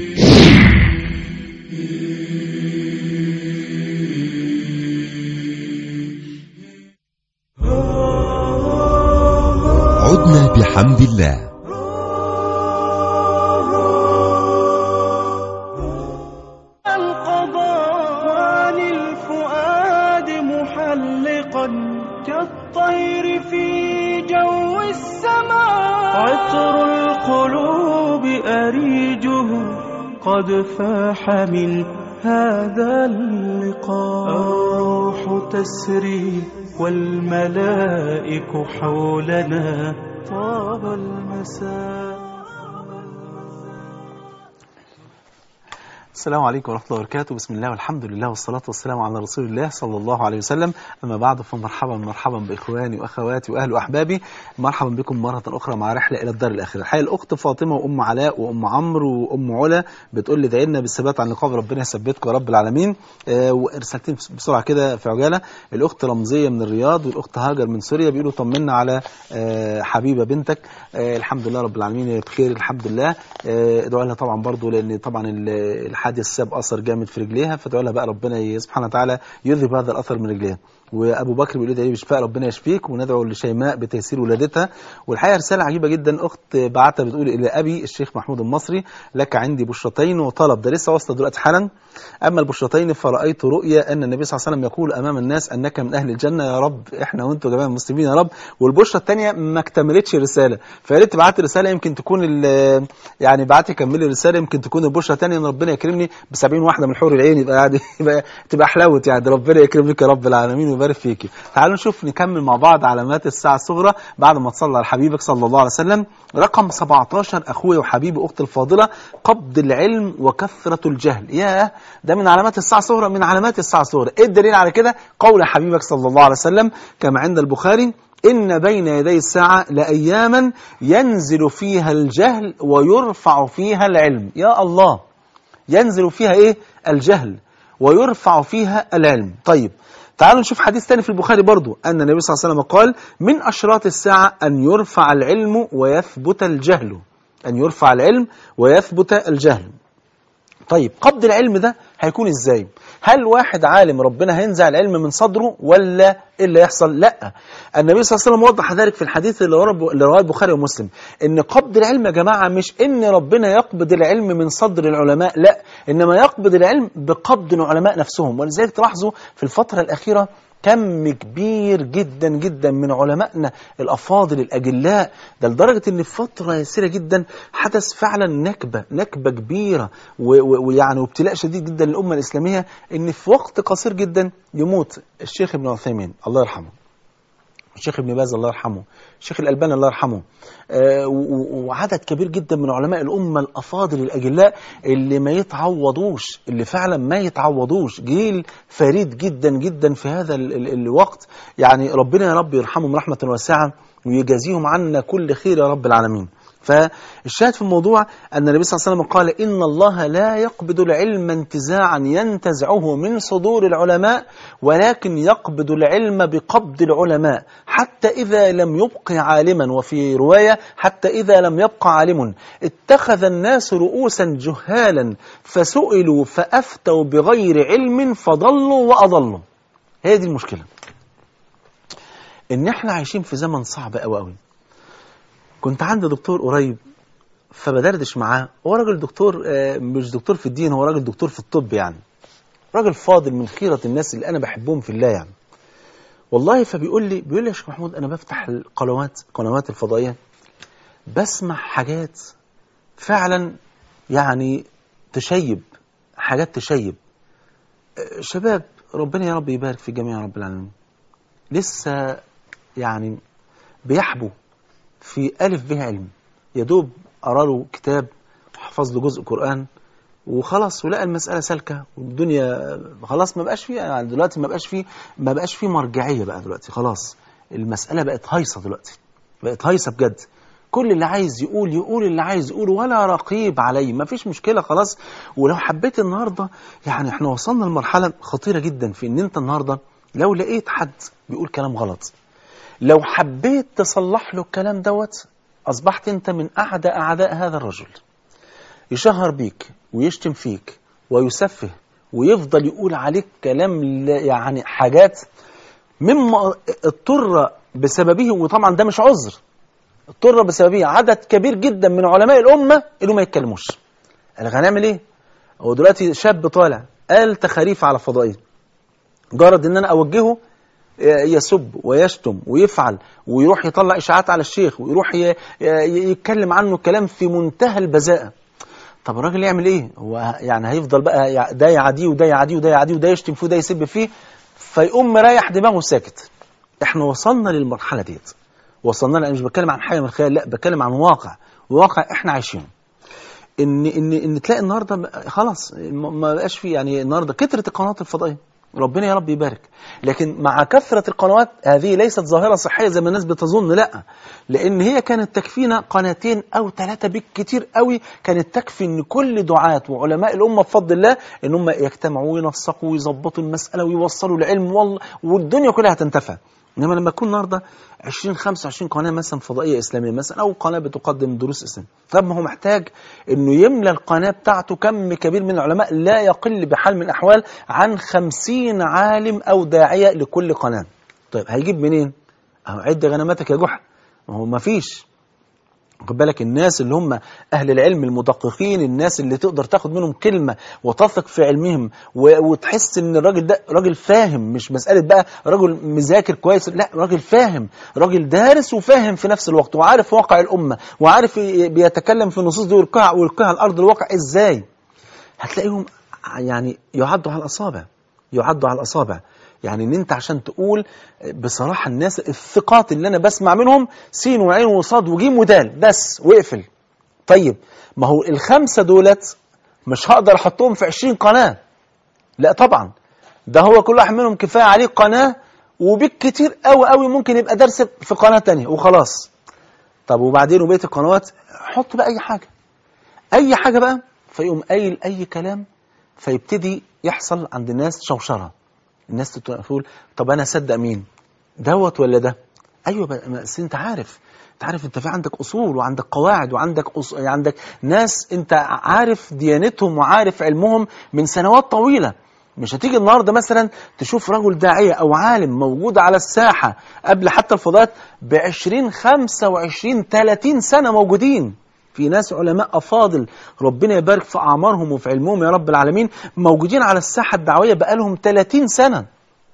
عدنا بحمد الله القضاء عن الفؤاد محلقا كالطير في جو السماء عطر القلوب أريجه قد فاح من هذا اللقاء الروح تسري والملائك حولنا طاب المساء السلام عليكم ورحمة الله وبركاته بسم الله والحمد لله والصلاة والسلام على رسول الله صلى الله عليه وسلم أما بعد فمرحبا مرحبا بإخواني وأخواتي وأهل وأحبابي مرحبا بكم مرة أخرى مع رحلة إلى الدار الآخرة الحقيقة الأخت فاطمة وأم علاء وأم عمرو وأم علا بتقول لي دعينا بالثبات عن لقاء ربنا يثبتكم يا رب العالمين آه ورسالتين بسرعة كده في عجالة الأخت رمزية من الرياض والأخت هاجر من سوريا بيقولوا طمنا على آه حبيبة بنتك آه الحمد لله رب العالمين هي بخير الحمد لله آه ادعوا لها طبعا برضو لأن طبعا ال- الحادث ساب أثر جامد في رجليها فادعوا لها بقى ربنا ي- سبحانه وتعالى يذهب هذا الأثر من رجليها وابو بكر بيقول لي بشفاء ربنا يشفيك وندعو لشيماء بتيسير ولادتها والحقيقه رساله عجيبه جدا اخت بعتها بتقول الى ابي الشيخ محمود المصري لك عندي بشرتين وطلب ده لسه واصله دلوقتي حالا اما البشرتين فرايت رؤيا ان النبي صلى الله عليه وسلم يقول امام الناس انك من اهل الجنه يا رب احنا وانتم جميعا المسلمين يا رب والبشره الثانيه ما اكتملتش الرساله فيا ريت تبعت رساله يمكن تكون ال- يعني بعتي كملي الرساله يمكن تكون البشره الثانيه ان ربنا يكرمني ب 70 واحده من حور العين يبقى يعني يبقى تبقى حلاوه يعني ربنا يكرمك يا رب العالمين ويبارك فيكي تعالوا نشوف نكمل مع بعض علامات الساعه الصغرى بعد ما تصلى على حبيبك صلى الله عليه وسلم رقم 17 اخويا وحبيبي اختي الفاضله قبض العلم وكثره الجهل ياه ده من علامات الساعه الصغرى من علامات الساعه الصغرى ايه الدليل على كده قول حبيبك صلى الله عليه وسلم كما عند البخاري إن بين يدي الساعة لأياما ينزل فيها الجهل ويرفع فيها العلم يا الله ينزل فيها إيه الجهل ويرفع فيها العلم طيب تعالوا نشوف حديث تاني في البخاري برضو أن النبي صلى الله عليه وسلم قال من أشراط الساعة أن يرفع العلم ويثبت الجهل أن يرفع العلم ويثبت الجهل طيب قبض العلم ده هيكون ازاي هل واحد عالم ربنا هينزع العلم من صدره ولا ايه اللي يحصل لا النبي صلى الله عليه وسلم وضح ذلك في الحديث اللي رواه اللي رواه البخاري ومسلم ان قبض العلم يا جماعه مش ان ربنا يقبض العلم من صدر العلماء لا انما يقبض العلم بقبض العلماء نفسهم ولذلك تلاحظوا في الفتره الاخيره كم كبير جدا جدا من علمائنا الافاضل الاجلاء ده لدرجه ان في فتره يسيره جدا حدث فعلا نكبه نكبه كبيره و- و- ويعني وابتلاء شديد جدا للامه الاسلاميه ان في وقت قصير جدا يموت الشيخ ابن عثيمين الله يرحمه الشيخ ابن باز الله يرحمه الشيخ الألباني الله يرحمه آه، و- و- وعدد كبير جدا من علماء الأمة الأفاضل الأجلاء اللي ما يتعوضوش اللي فعلا ما يتعوضوش جيل فريد جدا جدا في هذا ال ال الوقت يعني ربنا يا رب يرحمهم رحمة واسعة ويجازيهم عنا كل خير يا رب العالمين فالشاهد في الموضوع أن النبي صلى الله عليه وسلم قال إن الله لا يقبض العلم انتزاعا ينتزعه من صدور العلماء ولكن يقبض العلم بقبض العلماء حتى إذا لم يبق عالما وفي رواية حتى إذا لم يبق عالم اتخذ الناس رؤوسا جهالا فسئلوا فأفتوا بغير علم فضلوا وأضلوا هي دي المشكلة إن إحنا عايشين في زمن صعب أوي أوي كنت عند دكتور قريب فبدردش معاه هو راجل دكتور آه، مش دكتور في الدين هو راجل دكتور في الطب يعني راجل فاضل من خيرة الناس اللي أنا بحبهم في الله يعني والله فبيقول لي بيقول لي يا شيخ محمود أنا بفتح القنوات القنوات الفضائية بسمع حاجات فعلا يعني تشيب حاجات تشيب آه، شباب ربنا يا رب يبارك في الجميع يا رب العالمين لسه يعني بيحبوا في ألف به علم يا دوب قرا له كتاب وحفظ له جزء قرآن وخلاص ولقى المسألة سالكة والدنيا خلاص ما بقاش فيه يعني دلوقتي ما بقاش فيه ما بقاش فيه مرجعية بقى دلوقتي خلاص المسألة بقت هايصة دلوقتي بقت هايصة بجد كل اللي عايز يقول يقول اللي عايز يقوله ولا رقيب عليه ما فيش مشكلة خلاص ولو حبيت النهاردة يعني احنا وصلنا لمرحلة خطيرة جدا في ان انت النهاردة لو لقيت حد بيقول كلام غلط لو حبيت تصلح له الكلام دوت أصبحت أنت من أعدى أعداء هذا الرجل يشهر بيك ويشتم فيك ويسفه ويفضل يقول عليك كلام لا- يعني حاجات مما اضطر بسببه وطبعا ده مش عذر اضطر بسببه عدد كبير جدا من علماء الامه انهم ما يتكلموش قال لك هنعمل ايه هو دلوقتي شاب طالع قال تخاريف على فضائيه جرد ان انا اوجهه يسب ويشتم ويفعل ويروح يطلع اشاعات على الشيخ ويروح ي- ي- يتكلم عنه كلام في منتهى البذاءه طب الراجل يعمل ايه هو يعني هيفضل بقى يع- ده يعاديه وده يعاديه وده يعاديه وده يشتم فيه وده يسب فيه فيقوم مريح دماغه ساكت احنا وصلنا للمرحله ديت وصلنا انا مش بتكلم عن حاجه من الخيال لا بتكلم عن واقع واقع احنا عايشينه ان ان ان تلاقي النهارده م- خلاص م- ما بقاش في يعني النهارده كثره القنوات الفضائيه ربنا يا رب يبارك لكن مع كثرة القنوات هذه ليست ظاهرة صحية زي ما الناس بتظن لا لأن هي كانت تكفينا قناتين أو ثلاثة بالكتير قوي كانت تكفي أن كل دعاة وعلماء الأمة بفضل الله أن هم يجتمعوا وينسقوا ويظبطوا المسألة ويوصلوا العلم وال- والدنيا كلها هتنتفع انما لما يكون النهارده 20 25 قناه مثلا فضائيه اسلاميه مثلا او قناه بتقدم دروس اسلام طب ما هو محتاج انه يملى القناه بتاعته كم كبير من العلماء لا يقل بحال من الاحوال عن 50 عالم او داعيه لكل قناه طيب هيجيب منين اهو عد غنماتك يا جحا ما هو ما فيش خد بالك الناس اللي هم اهل العلم المدققين الناس اللي تقدر تاخد منهم كلمه وتثق في علمهم و- وتحس ان الراجل ده راجل فاهم مش مساله بقى رجل مذاكر كويس لا راجل فاهم راجل دارس وفاهم في نفس الوقت وعارف واقع الامه وعارف ي- بيتكلم في النصوص دي ويلقاها ويلقاها على ارض الواقع ازاي هتلاقيهم يعني يعدوا على الاصابع يعدوا على الاصابع يعني ان انت عشان تقول بصراحه الناس الثقات اللي انا بسمع منهم سين وعين وصاد وجيم ودال بس واقفل طيب ما هو الخمسه دولت مش هقدر احطهم في 20 قناه لا طبعا ده هو كل واحد منهم كفايه عليه قناه وبالكتير قوي قوي ممكن يبقى درس في قناه تانية وخلاص طب وبعدين وبقيه القنوات حط بقى اي حاجه اي حاجه بقى فيقوم قايل اي كلام فيبتدي يحصل عند الناس شوشره الناس تقول طب انا اصدق مين دوت ولا ده ايوه بقى- بس انت عارف انت عارف انت في عندك اصول وعندك قواعد وعندك أص... عندك ناس انت عارف ديانتهم وعارف علمهم من سنوات طويله مش هتيجي النهارده مثلا تشوف رجل داعيه او عالم موجود على الساحه قبل حتى الفضاءات ب 20 25 30 سنه موجودين في ناس علماء افاضل ربنا يبارك في اعمارهم وفي علمهم يا رب العالمين موجودين على الساحه الدعويه بقالهم 30 سنه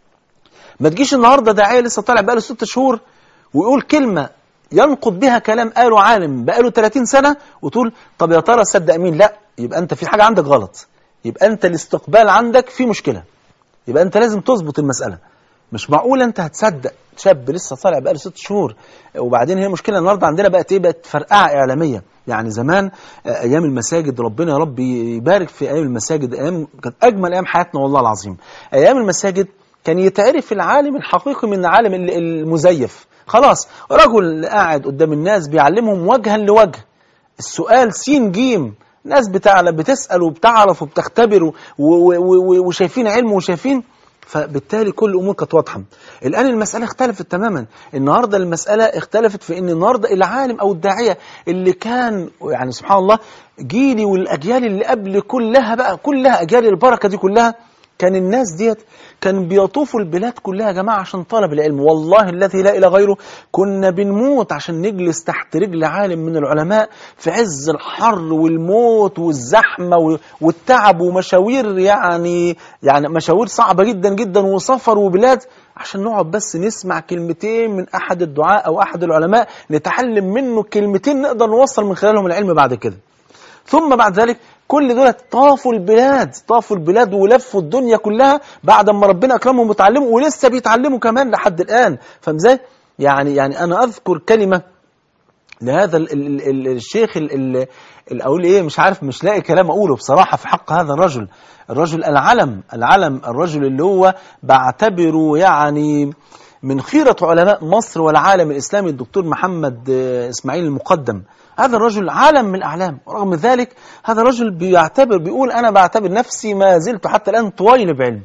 ما تجيش النهارده داعيه لسه طالع بقاله ست شهور ويقول كلمه ينقض بها كلام قاله عالم بقاله 30 سنه وتقول طب يا ترى صدق مين لا يبقى انت في حاجه عندك غلط يبقى انت الاستقبال عندك في مشكله يبقى انت لازم تظبط المساله مش معقول انت هتصدق شاب لسه طالع بقاله ست شهور وبعدين هي مشكله النهارده عندنا بقت ايه بقت فرقعه اعلاميه يعني زمان آه، ايام المساجد ربنا يا رب يبارك في ايام المساجد ايام كانت اجمل ايام حياتنا والله العظيم ايام المساجد كان يتعرف العالم الحقيقي من العالم ال- المزيف خلاص رجل قاعد قدام الناس بيعلمهم وجها لوجه السؤال سين جيم ناس بتعلم بتسأل وبتعرف وبتختبر و- و- و- وشايفين علم وشايفين فبالتالي كل الامور كانت واضحه. الان المساله اختلفت تماما، النهارده المساله اختلفت في ان النهارده العالم او الداعيه اللي كان يعني سبحان الله جيلي والاجيال اللي قبل كلها بقى كلها اجيال البركه دي كلها كان الناس ديت كان بيطوفوا البلاد كلها يا جماعه عشان طلب العلم والله الذي لا اله غيره كنا بنموت عشان نجلس تحت رجل عالم من العلماء في عز الحر والموت والزحمه و- والتعب ومشاوير يعني يعني مشاوير صعبه جدا جدا وسفر وبلاد عشان نقعد بس نسمع كلمتين من احد الدعاء او احد العلماء نتعلم منه كلمتين نقدر نوصل من خلالهم العلم بعد كده ثم بعد ذلك كل دول طافوا البلاد طافوا البلاد ولفوا الدنيا كلها بعد ما ربنا اكرمهم وتعلموا ولسه بيتعلموا كمان لحد الان فاهم ازاي يعني يعني انا اذكر كلمه لهذا ال ال ال الشيخ ال ال ال اقول ايه مش عارف مش لاقي كلام اقوله بصراحه في حق هذا الرجل الرجل العلم العلم الرجل اللي هو بعتبره يعني من خيرة علماء مصر والعالم الإسلامي الدكتور محمد آه، إسماعيل المقدم هذا الرجل عالم من الأعلام ورغم ذلك هذا الرجل بيعتبر بيقول أنا بعتبر نفسي ما زلت حتى الآن طويل بعلم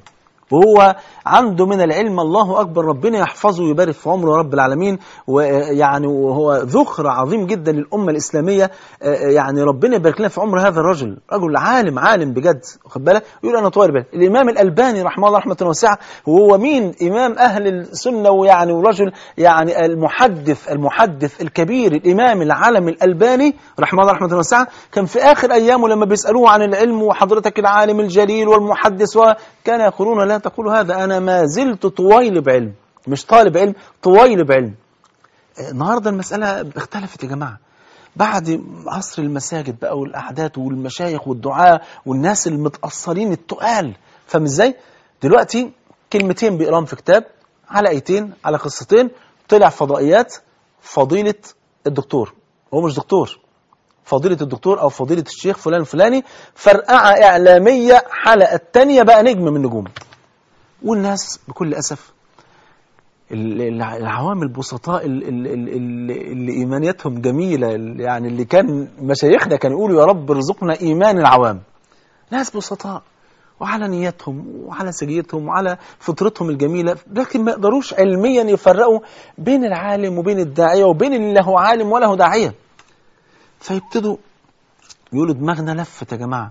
وهو عنده من العلم الله أكبر ربنا يحفظه ويبارك في عمره يا رب العالمين ويعني وهو ذخر عظيم جدا للأمة الإسلامية يعني ربنا يبارك لنا في عمر هذا الرجل رجل عالم عالم بجد واخد بالك يقول أنا طويل بالك الإمام الألباني رحمه الله رحمة واسعة وهو مين إمام أهل السنة ويعني ورجل يعني المحدث المحدث الكبير الإمام العالم الألباني رحمه الله رحمة واسعة كان في آخر أيامه لما بيسألوه عن العلم وحضرتك العالم الجليل والمحدث وكان يقولون لا تقول هذا أنا ما زلت طويل بعلم مش طالب علم طويل بعلم النهاردة المسألة اختلفت يا جماعة بعد عصر المساجد بقى والأحداث والمشايخ والدعاء والناس المتأثرين التقال فاهم ازاي؟ دلوقتي كلمتين بيقراهم في كتاب على ايتين على قصتين طلع فضائيات فضيلة الدكتور هو مش دكتور فضيلة الدكتور أو فضيلة الشيخ فلان الفلاني فرقعة إعلامية حلقة التانية بقى نجم من نجوم والناس بكل أسف العوام البسطاء اللي إيمانيتهم جميلة يعني اللي كان مشايخنا كانوا يقولوا يا رب ارزقنا إيمان العوام ناس بسطاء وعلى نيتهم وعلى سجيتهم وعلى فطرتهم الجميلة لكن ما يقدروش علميا يفرقوا بين العالم وبين الداعية وبين اللي له عالم وله داعية فيبتدوا يقولوا دماغنا لفت يا جماعة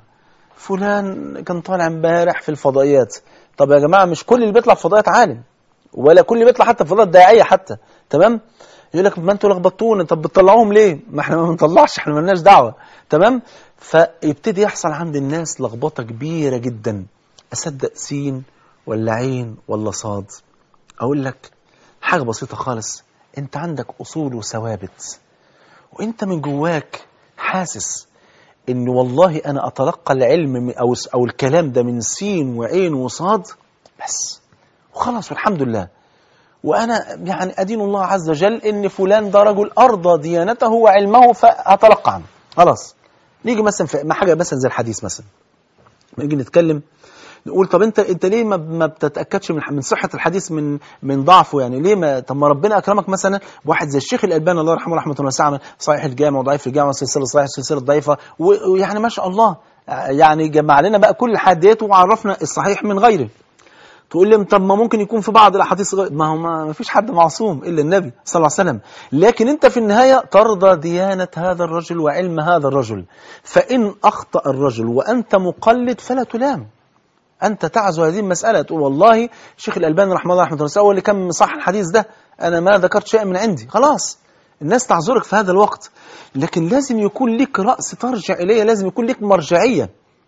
فلان كان طالع امبارح في الفضائيات طب يا جماعة مش كل اللي بيطلع في فضائيات عالم ولا كل اللي بيطلع حتى في فضائيات داعية حتى تمام يقول لك ما انتوا لخبطونا طب بتطلعوهم ليه ما احنا ما بنطلعش احنا مالناش دعوة تمام فيبتدي يحصل عند الناس لخبطة كبيرة جدا أصدق سين ولا عين ولا صاد أقول لك حاجة بسيطة خالص أنت عندك أصول وثوابت وأنت من جواك حاسس إن والله أنا أتلقى العلم من أو, أو الكلام ده من سين وعين وصاد بس وخلاص والحمد لله وأنا يعني أدين الله عز وجل إن فلان ده رجل أرضى ديانته وعلمه فأتلقى عنه خلاص نيجي مثلا في حاجه مثلا زي الحديث مثلا نيجي نتكلم نقول طب انت انت ليه ما, ما بتتاكدش من من صحه الحديث من من ضعفه يعني ليه ما طب ما ربنا اكرمك مثلا بواحد زي الشيخ الالباني الله يرحمه رحمه واسعه صحيح الجامع وضعيف الجامع والسلسله صحيح السلسله الضعيفه ويعني ما شاء الله يعني جمع لنا بقى كل حديثه وعرفنا الصحيح من غيره تقول لي طب ما ممكن يكون في بعض الاحاديث غير ما هو ما فيش حد معصوم الا النبي صلى الله عليه وسلم لكن انت في النهايه ترضى ديانه هذا الرجل وعلم هذا الرجل فان اخطا الرجل وانت مقلد فلا تلام انت تعزو هذه المساله تقول والله الشيخ الالباني رحمه الله رحمه الله هو اللي كان صح الحديث ده انا ما ذكرت شيء من عندي خلاص الناس تعذرك في هذا الوقت لكن لازم يكون لك راس ترجع اليه لازم يكون لك مرجعيه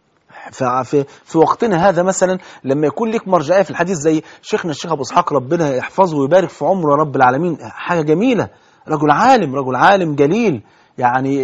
في في وقتنا هذا مثلا لما يكون لك مرجعيه في الحديث زي شيخنا الشيخ ابو اسحاق ربنا يحفظه ويبارك في عمره يا رب العالمين حاجه جميله رجل عالم رجل عالم جليل يعني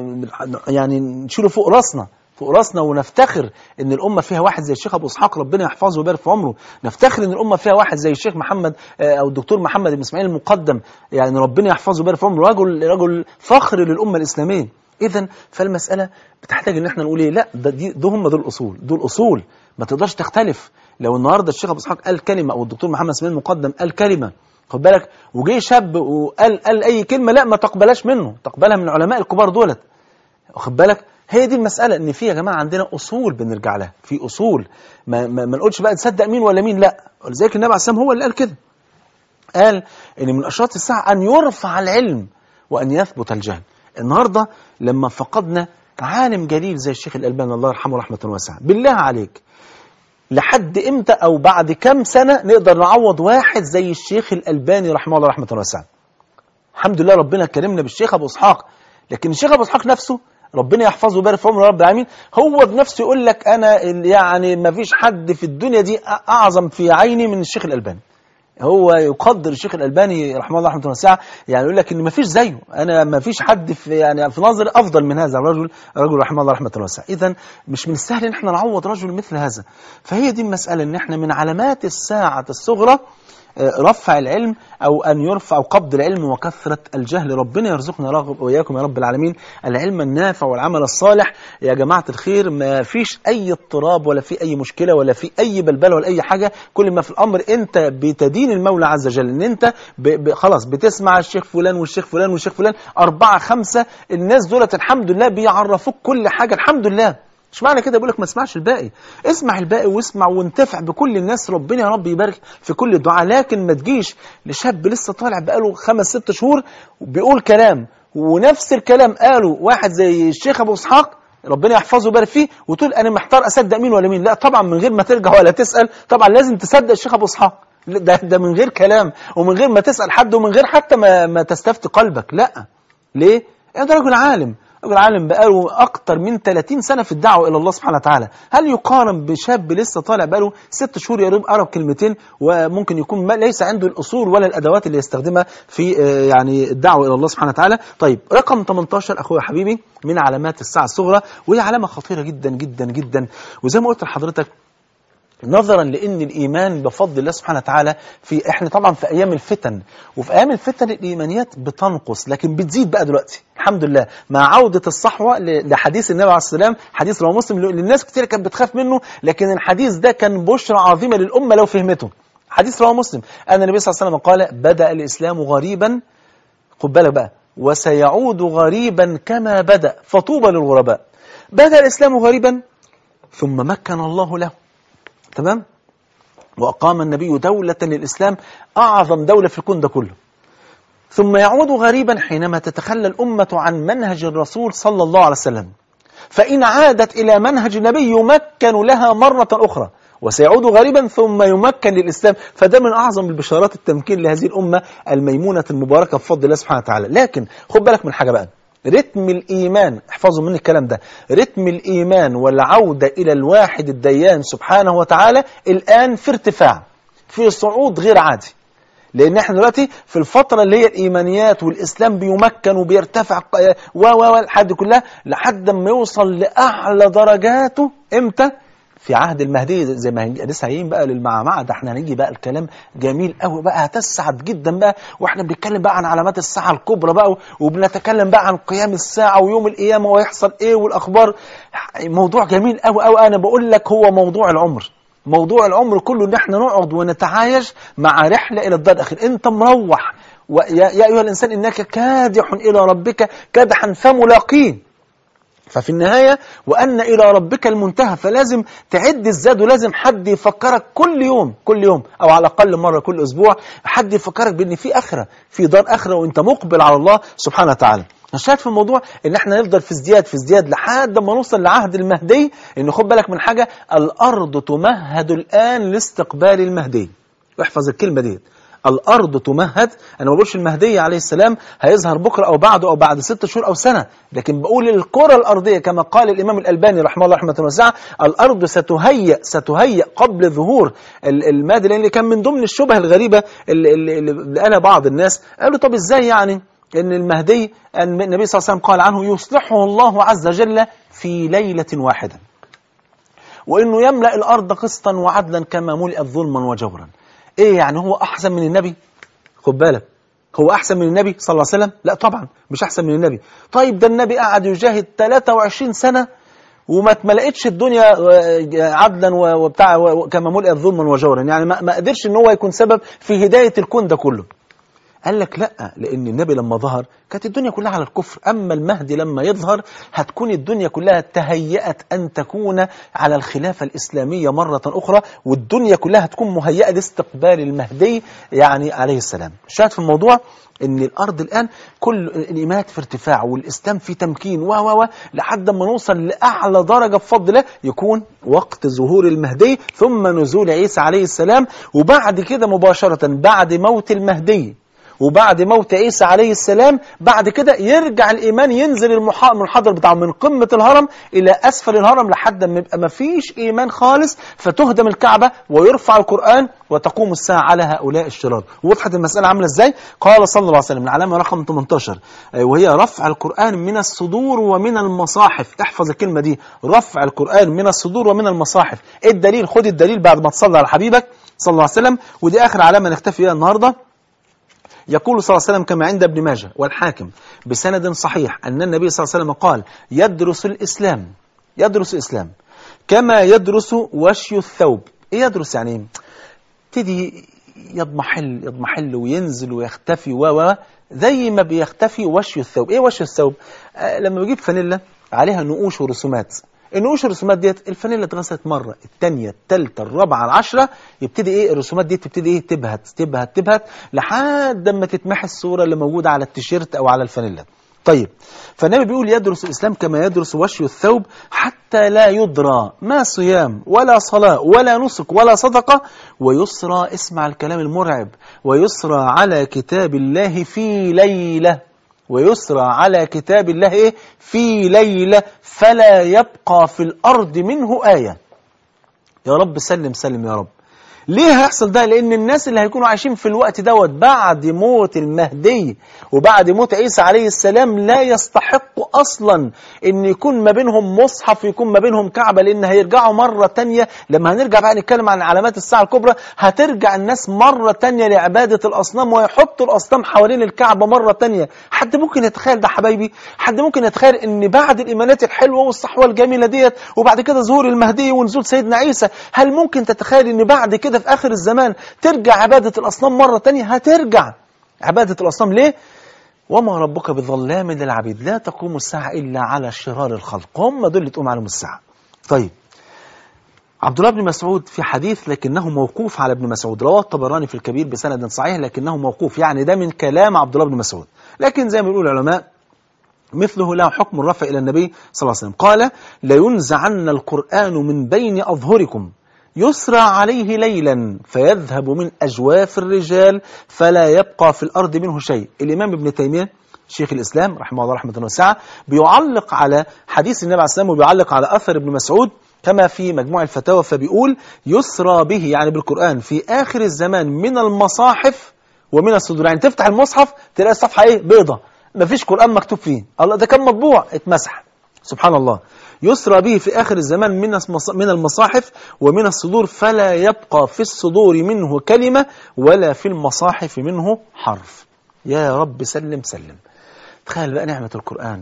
يعني نشيله فوق راسنا فوق راسنا ونفتخر ان الامه فيها واحد زي الشيخ ابو اسحاق ربنا يحفظه ويبارك في عمره نفتخر ان الامه فيها واحد زي الشيخ محمد او الدكتور محمد بن اسماعيل المقدم يعني ربنا يحفظه ويبارك في عمره رجل رجل فخر للامه الاسلاميه اذا فالمساله بتحتاج ان احنا نقول ايه لا ده دي ده هم دول الاصول دول اصول ما تقدرش تختلف لو النهارده الشيخ ابو اسحاق قال كلمه او الدكتور محمد اسماعيل المقدم قال كلمه خد بالك وجه شاب وقال قال اي كلمه لا ما تقبلهاش منه تقبلها من العلماء الكبار دولت واخد بالك هي دي المسألة إن في يا جماعة عندنا أصول بنرجع لها، في أصول ما, ما, ما نقولش بقى تصدق مين ولا مين، لا، ولذلك النبي عليه السلام هو اللي قال كده. قال إن من أشراط الساعة أن يرفع العلم وأن يثبت الجهل. النهارده لما فقدنا عالم جليل زي الشيخ الألباني الله يرحمه رحمة واسعة، بالله عليك لحد امتى أو بعد كم سنة نقدر نعوض واحد زي الشيخ الألباني رحمه الله رحمة واسعة. الحمد لله ربنا كرمنا بالشيخ أبو إسحاق، لكن الشيخ أبو إسحاق نفسه ربنا يحفظه ويبارك في عمره رب العالمين هو بنفسه يقول لك انا يعني ما فيش حد في الدنيا دي اعظم في عيني من الشيخ الالباني هو يقدر الشيخ الالباني رحمه الله رحمه واسعه يعني يقول لك ان ما فيش زيه انا ما فيش حد في يعني في نظري افضل من هذا الرجل رجل رحمه الله رحمه واسعه اذا مش من السهل ان احنا نعوض رجل مثل هذا فهي دي المساله ان احنا من علامات الساعه الصغرى رفع العلم أو أن يرفع أو قبض العلم وكثرة الجهل ربنا يرزقنا رغب وإياكم يا رب العالمين العلم النافع والعمل الصالح يا جماعة الخير ما فيش أي اضطراب ولا في أي مشكلة ولا في أي بلبلة ولا أي حاجة كل ما في الأمر أنت بتدين المولى عز وجل أن أنت ب ب خلاص بتسمع الشيخ فلان والشيخ فلان والشيخ فلان أربعة خمسة الناس دولت الحمد لله بيعرفوك كل حاجة الحمد لله مش معنى كده بقول لك ما تسمعش الباقي اسمع الباقي واسمع وانتفع بكل الناس ربنا يا رب يبارك في كل الدعاء لكن ما تجيش لشاب لسه طالع بقاله خمس ست شهور بيقول كلام ونفس الكلام قاله واحد زي الشيخ ابو اسحاق ربنا يحفظه ويبارك فيه وتقول انا محتار اصدق مين ولا مين لا طبعا من غير ما ترجع ولا تسال طبعا لازم تصدق الشيخ ابو اسحاق ده ده من غير كلام ومن غير ما تسال حد ومن غير حتى ما ما تستفتي قلبك لا ليه؟ انت راجل عالم راجل عالم بقاله اكتر من 30 سنه في الدعوه الى الله سبحانه وتعالى هل يقارن بشاب لسه طالع بقاله ست شهور يا رب قرب كلمتين وممكن يكون ما ليس عنده الاصول ولا الادوات اللي يستخدمها في آه، يعني الدعوه الى الله سبحانه وتعالى طيب رقم 18 اخويا حبيبي من علامات الساعه الصغرى وهي علامه خطيره جدا جدا جدا وزي ما قلت لحضرتك نظرا لان الايمان بفضل الله سبحانه وتعالى في احنا طبعا في ايام الفتن وفي ايام الفتن الايمانيات بتنقص لكن بتزيد بقى دلوقتي الحمد لله مع عوده الصحوه ل- لحديث النبي عليه السلام حديث رواه مسلم اللي الناس كتير كانت بتخاف منه لكن الحديث ده كان بشرى عظيمه للامه لو فهمته حديث رواه مسلم ان النبي صلى الله عليه وسلم قال بدا الاسلام غريبا خد بالك بقى وسيعود غريبا كما بدا فطوبى للغرباء بدا الاسلام غريبا ثم مكن الله له تمام وأقام النبي دولة للإسلام أعظم دولة في الكون ده كله ثم يعود غريبا حينما تتخلى الأمة عن منهج الرسول صلى الله عليه وسلم فإن عادت إلى منهج النبي يمكن لها مرة أخرى وسيعود غريبا ثم يمكن للإسلام فده من أعظم البشارات التمكين لهذه الأمة الميمونة المباركة بفضل الله سبحانه وتعالى لكن خد بالك من حاجة بقى رتم الإيمان احفظوا مني الكلام ده رتم الإيمان والعودة إلى الواحد الديان سبحانه وتعالى الآن في ارتفاع في صعود غير عادي لان احنا دلوقتي في الفتره اللي هي الايمانيات والاسلام بيمكن وبيرتفع ق- و و و لحد كلها لحد ما يوصل لاعلى درجاته امتى في عهد المهدي زي- زي ما هنجي- لسه هيجين بقى للمعمعة ده احنا هنيجي بقى الكلام جميل قوي بقى هتسعد جدا بقى واحنا بنتكلم بقى عن علامات الساعة الكبرى بقى وبنتكلم بقى عن قيام الساعة ويوم القيامة ويحصل ايه والاخبار موضوع جميل قوي قوي انا بقول لك هو موضوع العمر موضوع العمر كله ان احنا نقعد ونتعايش مع رحله الى الدار الاخير انت مروح ويا يا ايها الانسان انك كادح الى ربك كدحا فملاقيه ففي النهاية وأن إلى ربك المنتهى فلازم تعد الزاد ولازم حد يفكرك كل يوم كل يوم أو على الأقل مرة كل أسبوع حد يفكرك بأن في آخرة في دار آخرة وأنت مقبل على الله سبحانه وتعالى الشاهد في الموضوع ان احنا نفضل في ازدياد في ازدياد لحد ما نوصل لعهد المهدي ان خد بالك من حاجه الارض تمهد الان لاستقبال المهدي احفظ الكلمه دي الارض تمهد انا ما بقولش المهدي عليه السلام هيظهر بكره او بعده او بعد ست شهور او سنه لكن بقول الكره الارضيه كما قال الامام الالباني رحمه الله رحمه واسعه الارض ستهيأ ستهيأ قبل ظهور ال- المهدي لان كان من ضمن الشبه الغريبه اللي, اللي, اللي قالها بعض الناس قالوا طب ازاي يعني ان المهدي أن النبي صلى الله عليه وسلم قال عنه يصلحه الله عز وجل في ليله واحده وانه يملا الارض قسطا وعدلا كما ملئت ظلما وجورا ايه يعني هو احسن من النبي خد بالك هو احسن من النبي صلى الله عليه وسلم لا طبعا مش احسن من النبي طيب ده النبي قعد يجاهد 23 سنه وما اتملقتش الدنيا آه، عدلا و- وبتاع و- كما ملئت ظلما وجورا يعني ما ما قدرش ان هو يكون سبب في هدايه الكون ده كله قال لك لا لان النبي لما ظهر كانت الدنيا كلها على الكفر اما المهدي لما يظهر هتكون الدنيا كلها تهيأت ان تكون على الخلافه الاسلاميه مره اخرى والدنيا كلها هتكون مهيئه لاستقبال المهدي يعني عليه السلام الشاهد في الموضوع ان الارض الان كل الايمانات في ارتفاع والاسلام في تمكين و و و لحد ما نوصل لاعلى درجه بفضل الله يكون وقت ظهور المهدي ثم نزول عيسى عليه السلام وبعد كده مباشره بعد موت المهدي وبعد موت عيسى عليه السلام بعد كده يرجع الإيمان ينزل المحا- المنحدر بتاعه من قمة الهرم إلى أسفل الهرم لحد ما يبقى ما فيش إيمان خالص فتهدم الكعبة ويرفع القرآن وتقوم الساعة على هؤلاء الشرار وضحت المسألة عاملة إزاي؟ قال صلى الله عليه وسلم العلامة رقم 18 آه، وهي رفع القرآن من الصدور ومن المصاحف احفظ الكلمة دي رفع القرآن من الصدور ومن المصاحف إيه الدليل خد الدليل بعد ما تصلي على حبيبك صلى الله عليه وسلم ودي آخر علامة نكتفي بها النهاردة يقول صلى الله عليه وسلم كما عند ابن ماجه والحاكم بسند صحيح أن النبي صلى الله عليه وسلم قال يدرس الإسلام يدرس الإسلام كما يدرس وشي الثوب إيه يدرس يعني إيه؟ ابتدي يضمحل يضمحل وينزل ويختفي و و زي ما بيختفي وشي الثوب ايه وشي الثوب آه لما بجيب فانيلا عليها نقوش ورسومات النقوش الرسومات ديت الفانيلا اتغسلت مره الثانيه الثالثه الرابعه العشره يبتدي ايه الرسومات دي تبتدي ايه تبهت تبهت تبهت لحد ما تتمحي الصوره اللي موجوده على التيشيرت او على الفانيلا طيب فالنبي بيقول يدرس الإسلام كما يدرس وشي الثوب حتى لا يدرى ما صيام ولا صلاة ولا نسك ولا صدقة ويسرى اسمع الكلام المرعب ويسرى على كتاب الله في ليلة ويسرى على كتاب الله إيه؟ في ليلة فلا يبقى في الأرض منه آية يا رب سلم سلم يا رب ليه هيحصل ده لان الناس اللي هيكونوا عايشين في الوقت دوت بعد موت المهدي وبعد موت عيسى عليه السلام لا يستحق اصلا ان يكون ما بينهم مصحف يكون ما بينهم كعبه لان هيرجعوا مره تانية لما هنرجع بقى نتكلم عن علامات الساعه الكبرى هترجع الناس مره تانية لعباده الاصنام ويحطوا الاصنام حوالين الكعبه مره تانية حد ممكن يتخيل ده حبايبي حد ممكن يتخيل ان بعد الايمانات الحلوه والصحوه الجميله ديت وبعد كده ظهور المهدي ونزول سيدنا عيسى هل ممكن تتخيل ان بعد كده في آخر الزمان ترجع عبادة الأصنام مرة تانية هترجع عبادة الأصنام ليه؟ وما ربك بظلام للعبيد لا تقوم الساعة إلا على شرار الخلق هم دول اللي تقوم عليهم الساعة طيب عبد الله بن مسعود في حديث لكنه موقوف على ابن مسعود رواه الطبراني في الكبير بسند صحيح لكنه موقوف يعني ده من كلام عبد الله بن مسعود لكن زي ما بيقول العلماء مثله له حكم الرفع إلى النبي صلى الله عليه وسلم قال لينزعن القرآن من بين أظهركم يسرى عليه ليلا فيذهب من أجواف الرجال فلا يبقى في الأرض منه شيء الإمام ابن تيمية شيخ الإسلام رحمه الله رحمة واسعة بيعلق على حديث النبي عليه السلام وبيعلق على أثر ابن مسعود كما في مجموع الفتاوى فبيقول يسرى به يعني بالقرآن في آخر الزمان من المصاحف ومن الصدور يعني تفتح المصحف تلاقي الصفحة إيه بيضة مفيش قرآن مكتوب فيه الله ده كان مطبوع اتمسح سبحان الله يسرى به في آخر الزمان من من المصاحف ومن الصدور فلا يبقى في الصدور منه كلمة ولا في المصاحف منه حرف يا رب سلم سلم تخيل بقى نعمة القرآن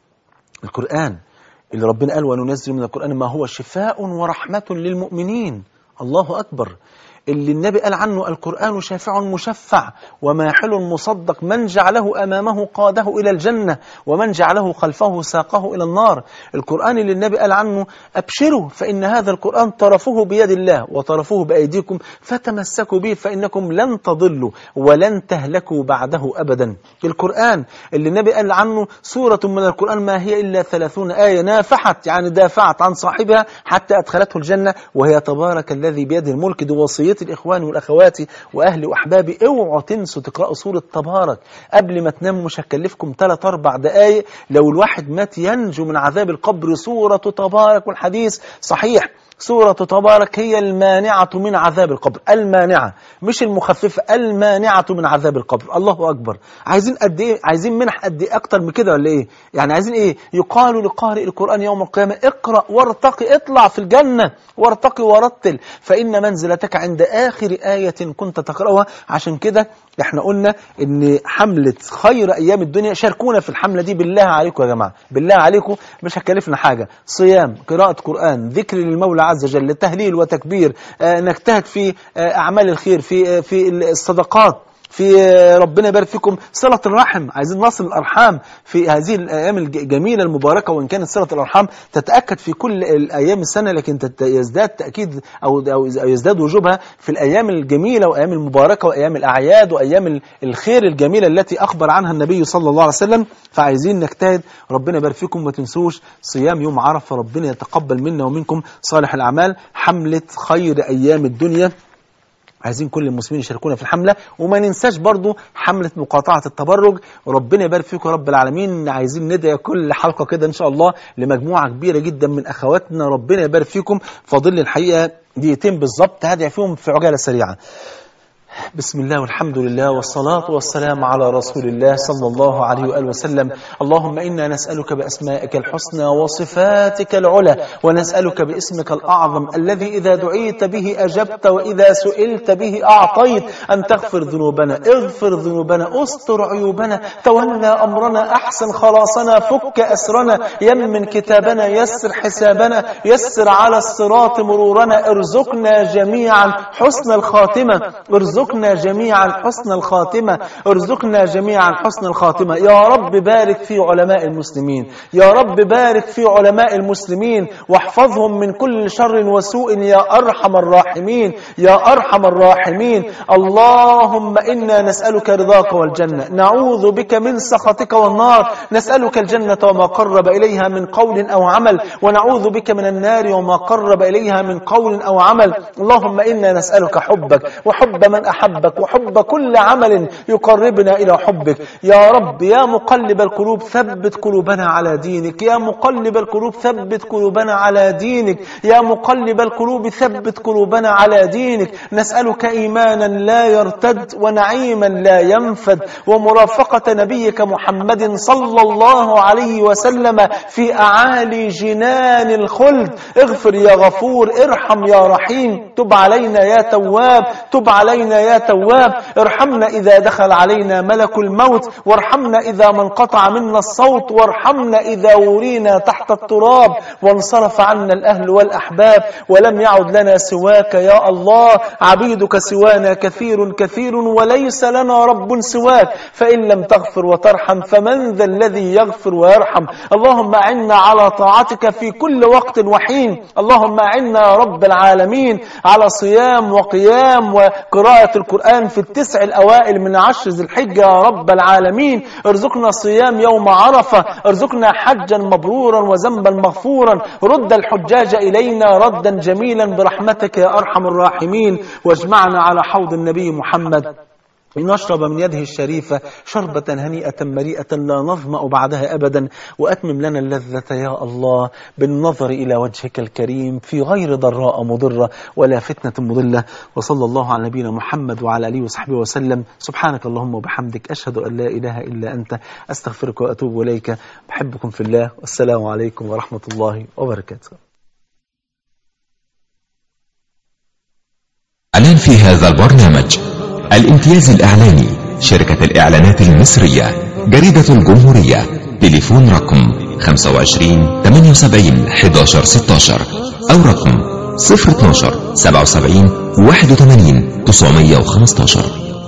القرآن اللي ربنا قال وننزل من القرآن ما هو شفاء ورحمة للمؤمنين الله أكبر اللي النبي قال عنه القرآن شافع مشفع وماحل مصدق من جعله أمامه قاده إلى الجنة ومن جعله خلفه ساقه إلى النار القرآن اللي النبي قال عنه أبشروا فإن هذا القرآن طرفه بيد الله وطرفه بأيديكم فتمسكوا به فإنكم لن تضلوا ولن تهلكوا بعده أبدا القرآن اللي النبي قال عنه سورة من القرآن ما هي إلا ثلاثون آية نافحت يعني دافعت عن صاحبها حتى أدخلته الجنة وهي تبارك الذي بيده الملك دي وصية الإخوان والأخوات وأهلي وأحبابي اوعوا تنسوا تقرأوا سورة تبارك قبل ما تناموا مش هكلفكم 3 أربع دقايق لو الواحد مات ينجو من عذاب القبر سورة تبارك والحديث صحيح سورة تبارك هي المانعة من عذاب القبر المانعة مش المخففة المانعة من عذاب القبر الله أكبر عايزين قد إيه عايزين منح قد إيه أكتر من كده ولا إيه يعني عايزين إيه يقال لقارئ القرآن يوم القيامة اقرأ وارتقي اطلع في الجنة وارتقي ورتل فإن منزلتك عند آخر آية كنت تقرأها عشان كده احنا قلنا ان حملة خير ايام الدنيا شاركونا في الحملة دي بالله عليكم يا جماعة بالله عليكم مش هكلفنا حاجة صيام قراءة قرآن ذكر للمولى عز وجل تهليل وتكبير آه نجتهد في آه اعمال الخير في آه في الصدقات في ربنا يبارك فيكم صلة الرحم عايزين نصل الأرحام في هذه الأيام الجميلة المباركة وإن كانت صلة الأرحام تتأكد في كل الأيام السنة لكن يزداد تأكيد أو, أو يزداد وجوبها في الأيام الجميلة وأيام المباركة وأيام الأعياد وأيام الخير الجميلة التي أخبر عنها النبي صلى الله عليه وسلم فعايزين نجتهد ربنا يبارك فيكم ما تنسوش صيام يوم عرفة ربنا يتقبل منا ومنكم صالح الأعمال حملة خير أيام الدنيا عايزين كل المسلمين يشاركونا في الحملة وما ننساش برضو حملة مقاطعة التبرج وربنا يبارك فيكم رب العالمين عايزين ندعي كل حلقة كده إن شاء الله لمجموعة كبيرة جدا من أخواتنا ربنا يبارك فيكم فاضل الحقيقة دقيقتين بالظبط هدعي فيهم في عجالة سريعة بسم الله والحمد لله والصلاة والسلام على رسول الله صلى الله عليه وآله وسلم اللهم إنا نسألك بأسمائك الحسنى وصفاتك العلى ونسألك باسمك الأعظم الذي إذا دعيت به أجبت وإذا سئلت به أعطيت أن تغفر ذنوبنا اغفر ذنوبنا استر عيوبنا تولى أمرنا أحسن خلاصنا فك أسرنا يمن كتابنا يسر حسابنا يسر على الصراط مرورنا ارزقنا جميعا حسن الخاتمة ارزقنا ارزقنا جميعا حسن الخاتمة ارزقنا جميعا حسن الخاتمة يا رب بارك في علماء المسلمين يا رب بارك في علماء المسلمين واحفظهم من كل شر وسوء يا أرحم الراحمين يا أرحم الراحمين اللهم إنا نسألك رضاك والجنة نعوذ بك من سخطك والنار نسألك الجنة وما قرب إليها من قول أو عمل ونعوذ بك من النار وما قرب إليها من قول أو عمل اللهم إنا نسألك حبك وحب من أحبك وحب كل عمل يقربنا إلى حبك يا رب يا مقلب القلوب ثبت قلوبنا على دينك يا مقلب القلوب ثبت قلوبنا على دينك يا مقلب القلوب ثبت قلوبنا على دينك نسألك إيمانا لا يرتد ونعيما لا ينفد ومرافقة نبيك محمد صلى الله عليه وسلم في أعالي جنان الخلد اغفر يا غفور ارحم يا رحيم تب علينا يا تواب تب علينا يا تواب ارحمنا إذا دخل علينا ملك الموت وارحمنا إذا ما انقطع منا الصوت وارحمنا إذا ورينا تحت التراب وانصرف عنا الأهل والأحباب ولم يعد لنا سواك يا الله عبيدك سوانا كثير كثير وليس لنا رب سواك فإن لم تغفر وترحم فمن ذا الذي يغفر ويرحم اللهم أعنا على طاعتك في كل وقت وحين اللهم أعنا يا رب العالمين على صيام وقيام وقراءة القرآن في التسع الأوائل من عشر ذي الحجة يا رب العالمين ارزقنا صيام يوم عرفة ارزقنا حجا مبرورا وذنبا مغفورا رد الحجاج إلينا ردا جميلا برحمتك يا أرحم الراحمين واجمعنا على حوض النبي محمد لنشرب من يده الشريفة شربة هنيئة مريئة لا نظمأ بعدها أبدا وأتمم لنا اللذة يا الله بالنظر إلى وجهك الكريم في غير ضراء مضرة ولا فتنة مضلة وصلى الله على نبينا محمد وعلى آله وصحبه وسلم سبحانك اللهم وبحمدك أشهد أن لا إله إلا أنت أستغفرك وأتوب إليك بحبكم في الله والسلام عليكم ورحمة الله وبركاته الآن في هذا البرنامج الامتياز الإعلاني شركة الإعلانات المصرية جريدة الجمهورية تليفون رقم 25 78 11 16 أو رقم 012 77 81 915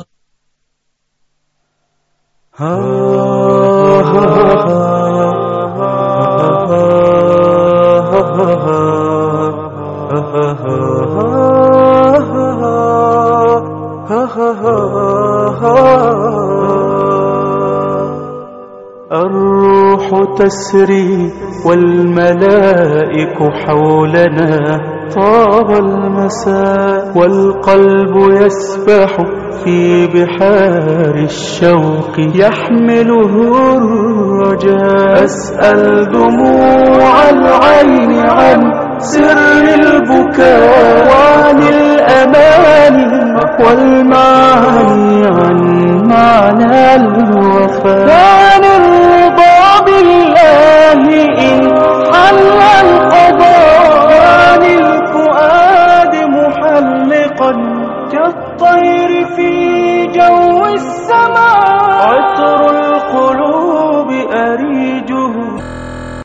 الروح تسري والملائك حولنا طاب المساء والقلب يسبح في بحار الشوق يحمله الرجاء أسأل دموع العين عن سر البكاء وعن الأمان والمعاني عن معنى الوفاء وعن الرضا بالله إن حل القضاء وعن الفؤاد محلقا كالطير في جو السماء عطر القلوب أريجه